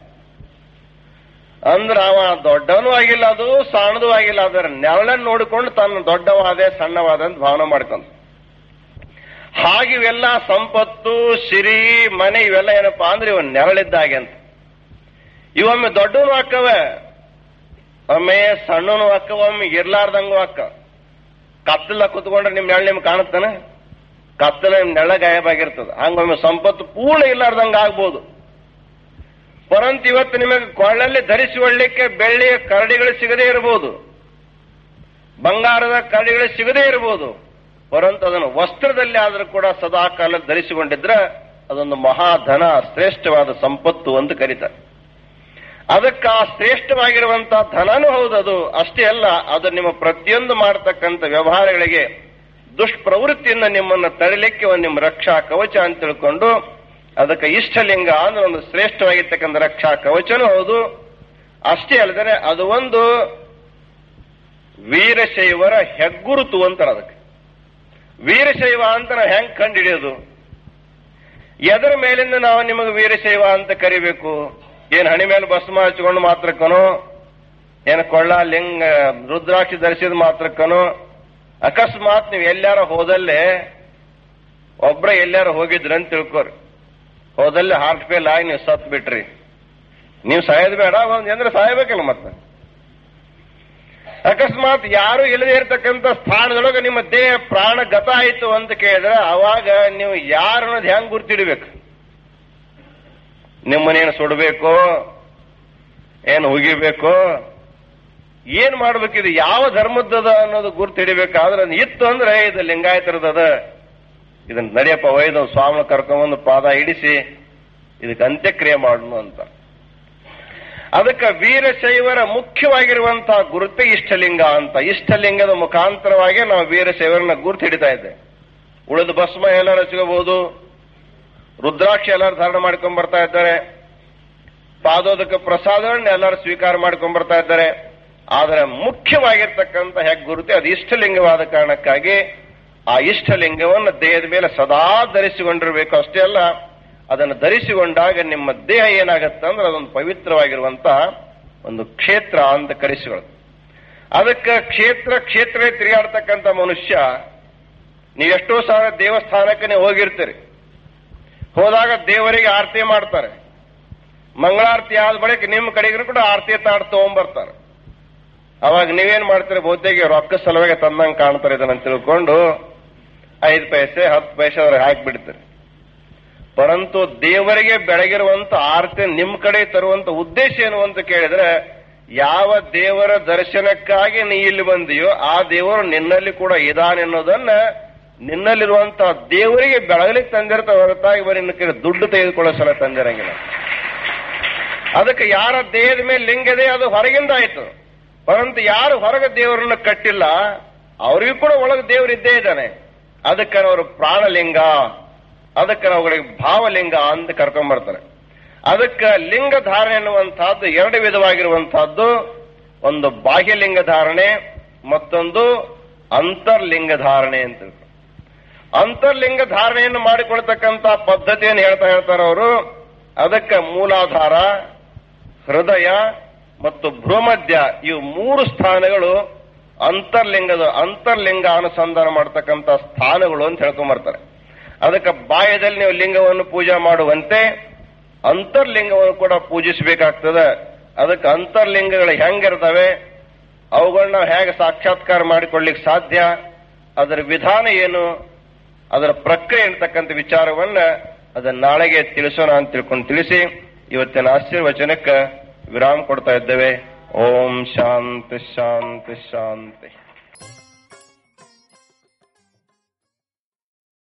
ಅಂದ್ರ ಅವ ದೊಡ್ಡವನೂ ಆಗಿಲ್ಲ ಅದು ಸಣ್ಣದೂ ಆಗಿಲ್ಲ ಅದರ ನೆರಳನ್ನು ನೋಡಿಕೊಂಡು ತನ್ನ ದೊಡ್ಡವಾದೆ ಸಣ್ಣವಾದ ಅಂತ ಭಾವನೆ ಮಾಡ್ಕೊಂತ ಹಾಗೆ ಇವೆಲ್ಲ ಸಂಪತ್ತು ಸಿರಿ ಮನೆ ಇವೆಲ್ಲ ಏನಪ್ಪಾ ಅಂದ್ರೆ ಇವ ನೆರಳಿದ್ದಾಗೆ ಅಂತ ಇವೊಮ್ಮೆ ದೊಡ್ಡವನು ಅಕ್ಕವೆ ಒಮ್ಮೆ ಸಣ್ಣನು ಅಕ್ಕ ಒಮ್ಮೆ ಇರ್ಲಾರ್ದಂಗೂ ಅಕ್ಕ ಕತ್ತಲ ಕುತ್ಕೊಂಡ್ರೆ ನಿಮ್ ನೆರಳು ನಿಮ್ಗೆ ಕಾಣುತ್ತಾನೆ ಕತ್ತಲ ನಿಮ್ ನೆರಳ ಗಾಯಬಾಗಿರ್ತದೆ ಹಂಗೊಮ್ಮೆ ಸಂಪತ್ತು ಪೂರ್ಣ ಇರ್ಲಾರ್ದಂಗ ಆಗ್ಬೋದು ಪರಂತು ಇವತ್ತು ನಿಮಗೆ ಕೊಳ್ಳಲ್ಲಿ ಧರಿಸಿಕೊಳ್ಳಿಕ್ಕೆ ಬೆಳ್ಳಿಯ ಕರಡಿಗಳು ಸಿಗದೇ ಇರಬಹುದು ಬಂಗಾರದ ಕರಡಿಗಳು ಸಿಗದೇ ಇರಬಹುದು ಪರಂತು ಅದನ್ನು ವಸ್ತ್ರದಲ್ಲಿ ಆದರೂ ಕೂಡ ಸದಾ ಕಾಲ ಧರಿಸಿಕೊಂಡಿದ್ರೆ ಅದೊಂದು ಮಹಾಧನ ಶ್ರೇಷ್ಠವಾದ ಸಂಪತ್ತು ಅಂತ ಕರೀತಾರೆ ಅದಕ್ಕೆ ಆ ಶ್ರೇಷ್ಠವಾಗಿರುವಂತಹ ಧನನೂ ಹೌದು ಅದು ಅಷ್ಟೇ ಅಲ್ಲ ಅದು ನಿಮ್ಮ ಪ್ರತಿಯೊಂದು ಮಾಡತಕ್ಕಂಥ ವ್ಯವಹಾರಗಳಿಗೆ ದುಷ್ಪ್ರವೃತ್ತಿಯಿಂದ ನಿಮ್ಮನ್ನು ತಡೆಯಲಿಕ್ಕೆ ಒಂದು ನಿಮ್ಮ ರಕ್ಷಾ ಕವಚ ಅಂತ ತಿಳ್ಕೊಂಡು ಅದಕ್ಕೆ ಇಷ್ಟಲಿಂಗ ಅಂದ್ರೆ ಒಂದು ಶ್ರೇಷ್ಠವಾಗಿರ್ತಕ್ಕಂಥ ರಕ್ಷಾ ಕವಚನೂ ಹೌದು ಅಷ್ಟೇ ಅಲ್ಲದೆ ಅದು ಒಂದು ವೀರಶೈವರ ಹೆಗ್ಗುರುತು ಅಂತಾರೆ ಅದಕ್ಕೆ ವೀರಶೈವ ಅಂತ ನಾವು ಹೆಂಗ್ ಕಂಡುಹಿಡಿಯೋದು ಎದರ ಮೇಲಿಂದ ನಾವು ನಿಮಗೆ ವೀರಶೈವ ಅಂತ ಕರಿಬೇಕು ಏನ್ ಹಣಿ ಮೇಲೆ ಭಸ್ಮ ಹಚ್ಕೊಂಡು ಮಾತ್ರಕ್ಕನೋ ಏನ್ ಕೊಳ್ಳ ಲಿಂಗ ರುದ್ರಾಕ್ಷಿ ಧರಿಸಿದ ಮಾತ್ರಕ್ಕನೋ ಅಕಸ್ಮಾತ್ ನೀವು ಎಲ್ಲಾರ ಹೋದಲ್ಲೇ ಒಬ್ರ ಎಲ್ಲಾರ ಹೋಗಿದ್ರಿ ಅಂತ ತಿಳ್ಕೊರಿ ಹೋದಲ್ಲಿ ಹಾರ್ಟ್ ಫೇಲ್ ಆಗಿ ನೀವು ಸತ್ ಬಿಟ್ರಿ ನೀವು ಸಾಯೋದು ಬೇಡ ಒಂದ್ ಅಂದ್ರೆ ಸಾಯಬೇಕಲ್ಲ ಮತ್ತೆ ಅಕಸ್ಮಾತ್ ಯಾರು ಇಲ್ಲದೆ ಇರತಕ್ಕಂತ ಸ್ಥಾನದೊಳಗೆ ನಿಮ್ಮ ದೇಹ ಪ್ರಾಣ ಗತ ಆಯಿತು ಅಂತ ಕೇಳಿದ್ರೆ ಅವಾಗ ನೀವು ಯಾರು ಅನ್ನೋದು ಹೆಂಗ್ ಗುರ್ತಿಡ್ಬೇಕು ನಿಮ್ಮನೇನು ಸುಡಬೇಕು ಏನು ಹುಗಿಬೇಕು ಏನ್ ಮಾಡ್ಬೇಕಿದು ಯಾವ ಧರ್ಮದ್ದದ ಅನ್ನೋದು ಗುರ್ತು ಹಿಡಿಬೇಕಾದ್ರೆ ಅದ್ ಇತ್ತು ಅಂದ್ರೆ ಇದು ಲಿಂಗಾಯತರದದ ಇದನ್ನ ನಡೆಯಪ್ಪ ಒಯ್ದು ಸ್ವಾಮಿ ಕರ್ಕೊಂಬಂದು ಪಾದ ಹಿಡಿಸಿ ಇದಕ್ಕೆ ಅಂತ್ಯಕ್ರಿಯೆ ಮಾಡೋಣ ಅಂತ ಅದಕ್ಕೆ ವೀರಶೈವರ ಮುಖ್ಯವಾಗಿರುವಂತಹ ಗುರುತೆ ಇಷ್ಟಲಿಂಗ ಅಂತ ಇಷ್ಟಲಿಂಗದ ಮುಖಾಂತರವಾಗಿ ನಾವು ವೀರಶೈವರನ್ನ ಗುರುತು ಹಿಡಿತಾ ಇದ್ದೆ ಉಳಿದ ಭಸ್ಮ ಎಲ್ಲರೂ ಹಚ್ಕೋಬಹುದು ರುದ್ರಾಕ್ಷಿ ಎಲ್ಲರೂ ಧಾರಣ ಮಾಡ್ಕೊಂಡ್ ಬರ್ತಾ ಇದ್ದಾರೆ ಪಾದೋದಕ ಪ್ರಸಾದಗಳನ್ನ ಎಲ್ಲರೂ ಸ್ವೀಕಾರ ಮಾಡ್ಕೊಂಡ್ ಬರ್ತಾ ಇದ್ದಾರೆ ಆದರೆ ಮುಖ್ಯವಾಗಿರ್ತಕ್ಕಂಥ ಹೆಗ್ ಗುರುತೆ ಅದು ಇಷ್ಟಲಿಂಗವಾದ ಕಾರಣಕ್ಕಾಗಿ ಆ ಇಷ್ಟಲಿಂಗವನ್ನು ದೇಹದ ಮೇಲೆ ಸದಾ ಧರಿಸಿಕೊಂಡಿರಬೇಕು ಅಷ್ಟೇ ಅಲ್ಲ ಅದನ್ನು ಧರಿಸಿಕೊಂಡಾಗ ನಿಮ್ಮ ದೇಹ ಏನಾಗತ್ತೆ ಅಂದ್ರೆ ಅದೊಂದು ಪವಿತ್ರವಾಗಿರುವಂತಹ ಒಂದು ಕ್ಷೇತ್ರ ಅಂತ ಕರೆಸಿಕೊಳ್ಳುತ್ತೆ ಅದಕ್ಕೆ ಕ್ಷೇತ್ರ ಕ್ಷೇತ್ರ ತಿರುಗಾಡ್ತಕ್ಕಂಥ ಮನುಷ್ಯ ನೀವು ಎಷ್ಟೋ ಸಾವಿರ ದೇವಸ್ಥಾನಕ್ಕೆ ನೀವು ಹೋಗಿರ್ತೀರಿ ಹೋದಾಗ ದೇವರಿಗೆ ಆರತಿ ಮಾಡ್ತಾರೆ ಮಂಗಳಾರತಿ ಆದ ಬಳಿಕ ನಿಮ್ಮ ಕಡೆಗೂ ಕೂಡ ಆರತಿ ತಾಡ್ ತಗೊಂಡ್ಬರ್ತಾರೆ ಅವಾಗ ನೀವೇನ್ ಮಾಡ್ತೀರಿ ಬಹುತೇಕ ರೊಕ್ಕ ಸಲುವಾಗಿ ತಂದಂಗೆ ಕಾಣ್ತಾರೆ ಇದನ್ನ ತಿಳ್ಕೊಂಡು ಐದು ಪೈಸೆ ಹತ್ತು ಪೈಸೆ ಅವ್ರಿಗೆ ಹಾಕಿಬಿಡ್ತೀರಿ ಪರಂತು ದೇವರಿಗೆ ಬೆಳಗಿರುವಂತ ಆರತಿ ನಿಮ್ ಕಡೆ ತರುವಂತ ಉದ್ದೇಶ ಏನು ಅಂತ ಕೇಳಿದ್ರೆ ಯಾವ ದೇವರ ದರ್ಶನಕ್ಕಾಗಿ ನೀ ಇಲ್ಲಿ ಬಂದಿಯೋ ಆ ದೇವರು ನಿನ್ನಲ್ಲಿ ಕೂಡ ಇದಾನೆ ಅನ್ನೋದನ್ನ ನಿನ್ನಲ್ಲಿರುವಂತ ದೇವರಿಗೆ ಬೆಳಗಲಿಕ್ಕೆ ತಂದಿರ್ತ ಹೊರತಾಗಿ ಬರೀ ನಿನ್ನ ಕಡೆ ದುಡ್ಡು ತೆಗೆದುಕೊಳ್ಳೋ ಸಲ ತಂದಿರಂಗಿಲ್ಲ ಅದಕ್ಕೆ ಯಾರ ದೇಹದ ಮೇಲೆ ಲಿಂಗದೆ ಅದು ಹೊರಗಿಂದ ಆಯ್ತು ಪರಂತು ಯಾರು ಹೊರಗೆ ದೇವರನ್ನ ಕಟ್ಟಿಲ್ಲ ಅವರಿಗೂ ಕೂಡ ಒಳಗೆ ದೇವರು ಇದ್ದೇ ಇದ್ದಾನೆ ಅದಕ್ಕೆ ಅವರು ಪ್ರಾಣಲಿಂಗ ಅದಕ್ಕೆ ಅವುಗಳಿಗೆ ಭಾವಲಿಂಗ ಅಂತ ಕರ್ಕೊಂಡ್ ಬರ್ತಾರೆ ಅದಕ್ಕೆ ಲಿಂಗ ಧಾರಣೆ ಎನ್ನುವಂತಹದ್ದು ಎರಡು ವಿಧವಾಗಿರುವಂತಹದ್ದು ಒಂದು ಬಾಹ್ಯಲಿಂಗ ಧಾರಣೆ ಮತ್ತೊಂದು ಅಂತರ್ಲಿಂಗ ಧಾರಣೆ ಅಂತ ಹೇಳ್ತಾರೆ. ಅಂತರ್ಲಿಂಗ ಧಾರಣೆಯನ್ನು ಮಾಡಿಕೊಳ್ತಕ್ಕಂಥ ಪದ್ಧತಿಯನ್ನು ಹೇಳ್ತಾ ಹೇಳ್ತಾರೆ ಅವರು ಅದಕ್ಕೆ ಮೂಲಾಧಾರ ಹೃದಯ ಮತ್ತು ಭ್ರೂಮಧ್ಯ ಇವು ಮೂರು ಸ್ಥಾನಗಳು ಅಂತರ್ಲಿಂಗದ ಅಂತರ್ಲಿಂಗ ಅನುಸಂಧಾನ ಮಾಡತಕ್ಕಂಥ ಸ್ಥಾನಗಳು ಅಂತ ಹೇಳ್ಕೊಂಡ್ ಬರ್ತಾರೆ ಅದಕ್ಕೆ ಬಾಯದಲ್ಲಿ ನೀವು ಲಿಂಗವನ್ನು ಪೂಜೆ ಮಾಡುವಂತೆ ಅಂತರ್ಲಿಂಗವನ್ನು ಕೂಡ ಪೂಜಿಸಬೇಕಾಗ್ತದೆ ಅದಕ್ಕೆ ಅಂತರ್ಲಿಂಗಗಳು ಹೆಂಗಿರ್ತವೆ ಅವುಗಳನ್ನ ನಾವು ಹೇಗೆ ಸಾಕ್ಷಾತ್ಕಾರ ಮಾಡಿಕೊಳ್ಳಿಕ್ಕೆ ಸಾಧ್ಯ ಅದರ ವಿಧಾನ ಏನು ಅದರ ಪ್ರಕ್ರಿಯೆ ಅಂತಕ್ಕಂಥ ವಿಚಾರವನ್ನ ಅದನ್ನ ನಾಳೆಗೆ ತಿಳಿಸೋಣ ಅಂತ ತಿಳ್ಕೊಂಡು ತಿಳಿಸಿ ಇವತ್ತಿನ ಆಶೀರ್ವಚನಕ್ಕೆ ವಿರಾಮ ಕೊಡ್ತಾ ಇದ್ದೇವೆ ಓಂ ಶಾಂತಿ ಶಾಂತಿ ಶಾಂತಿ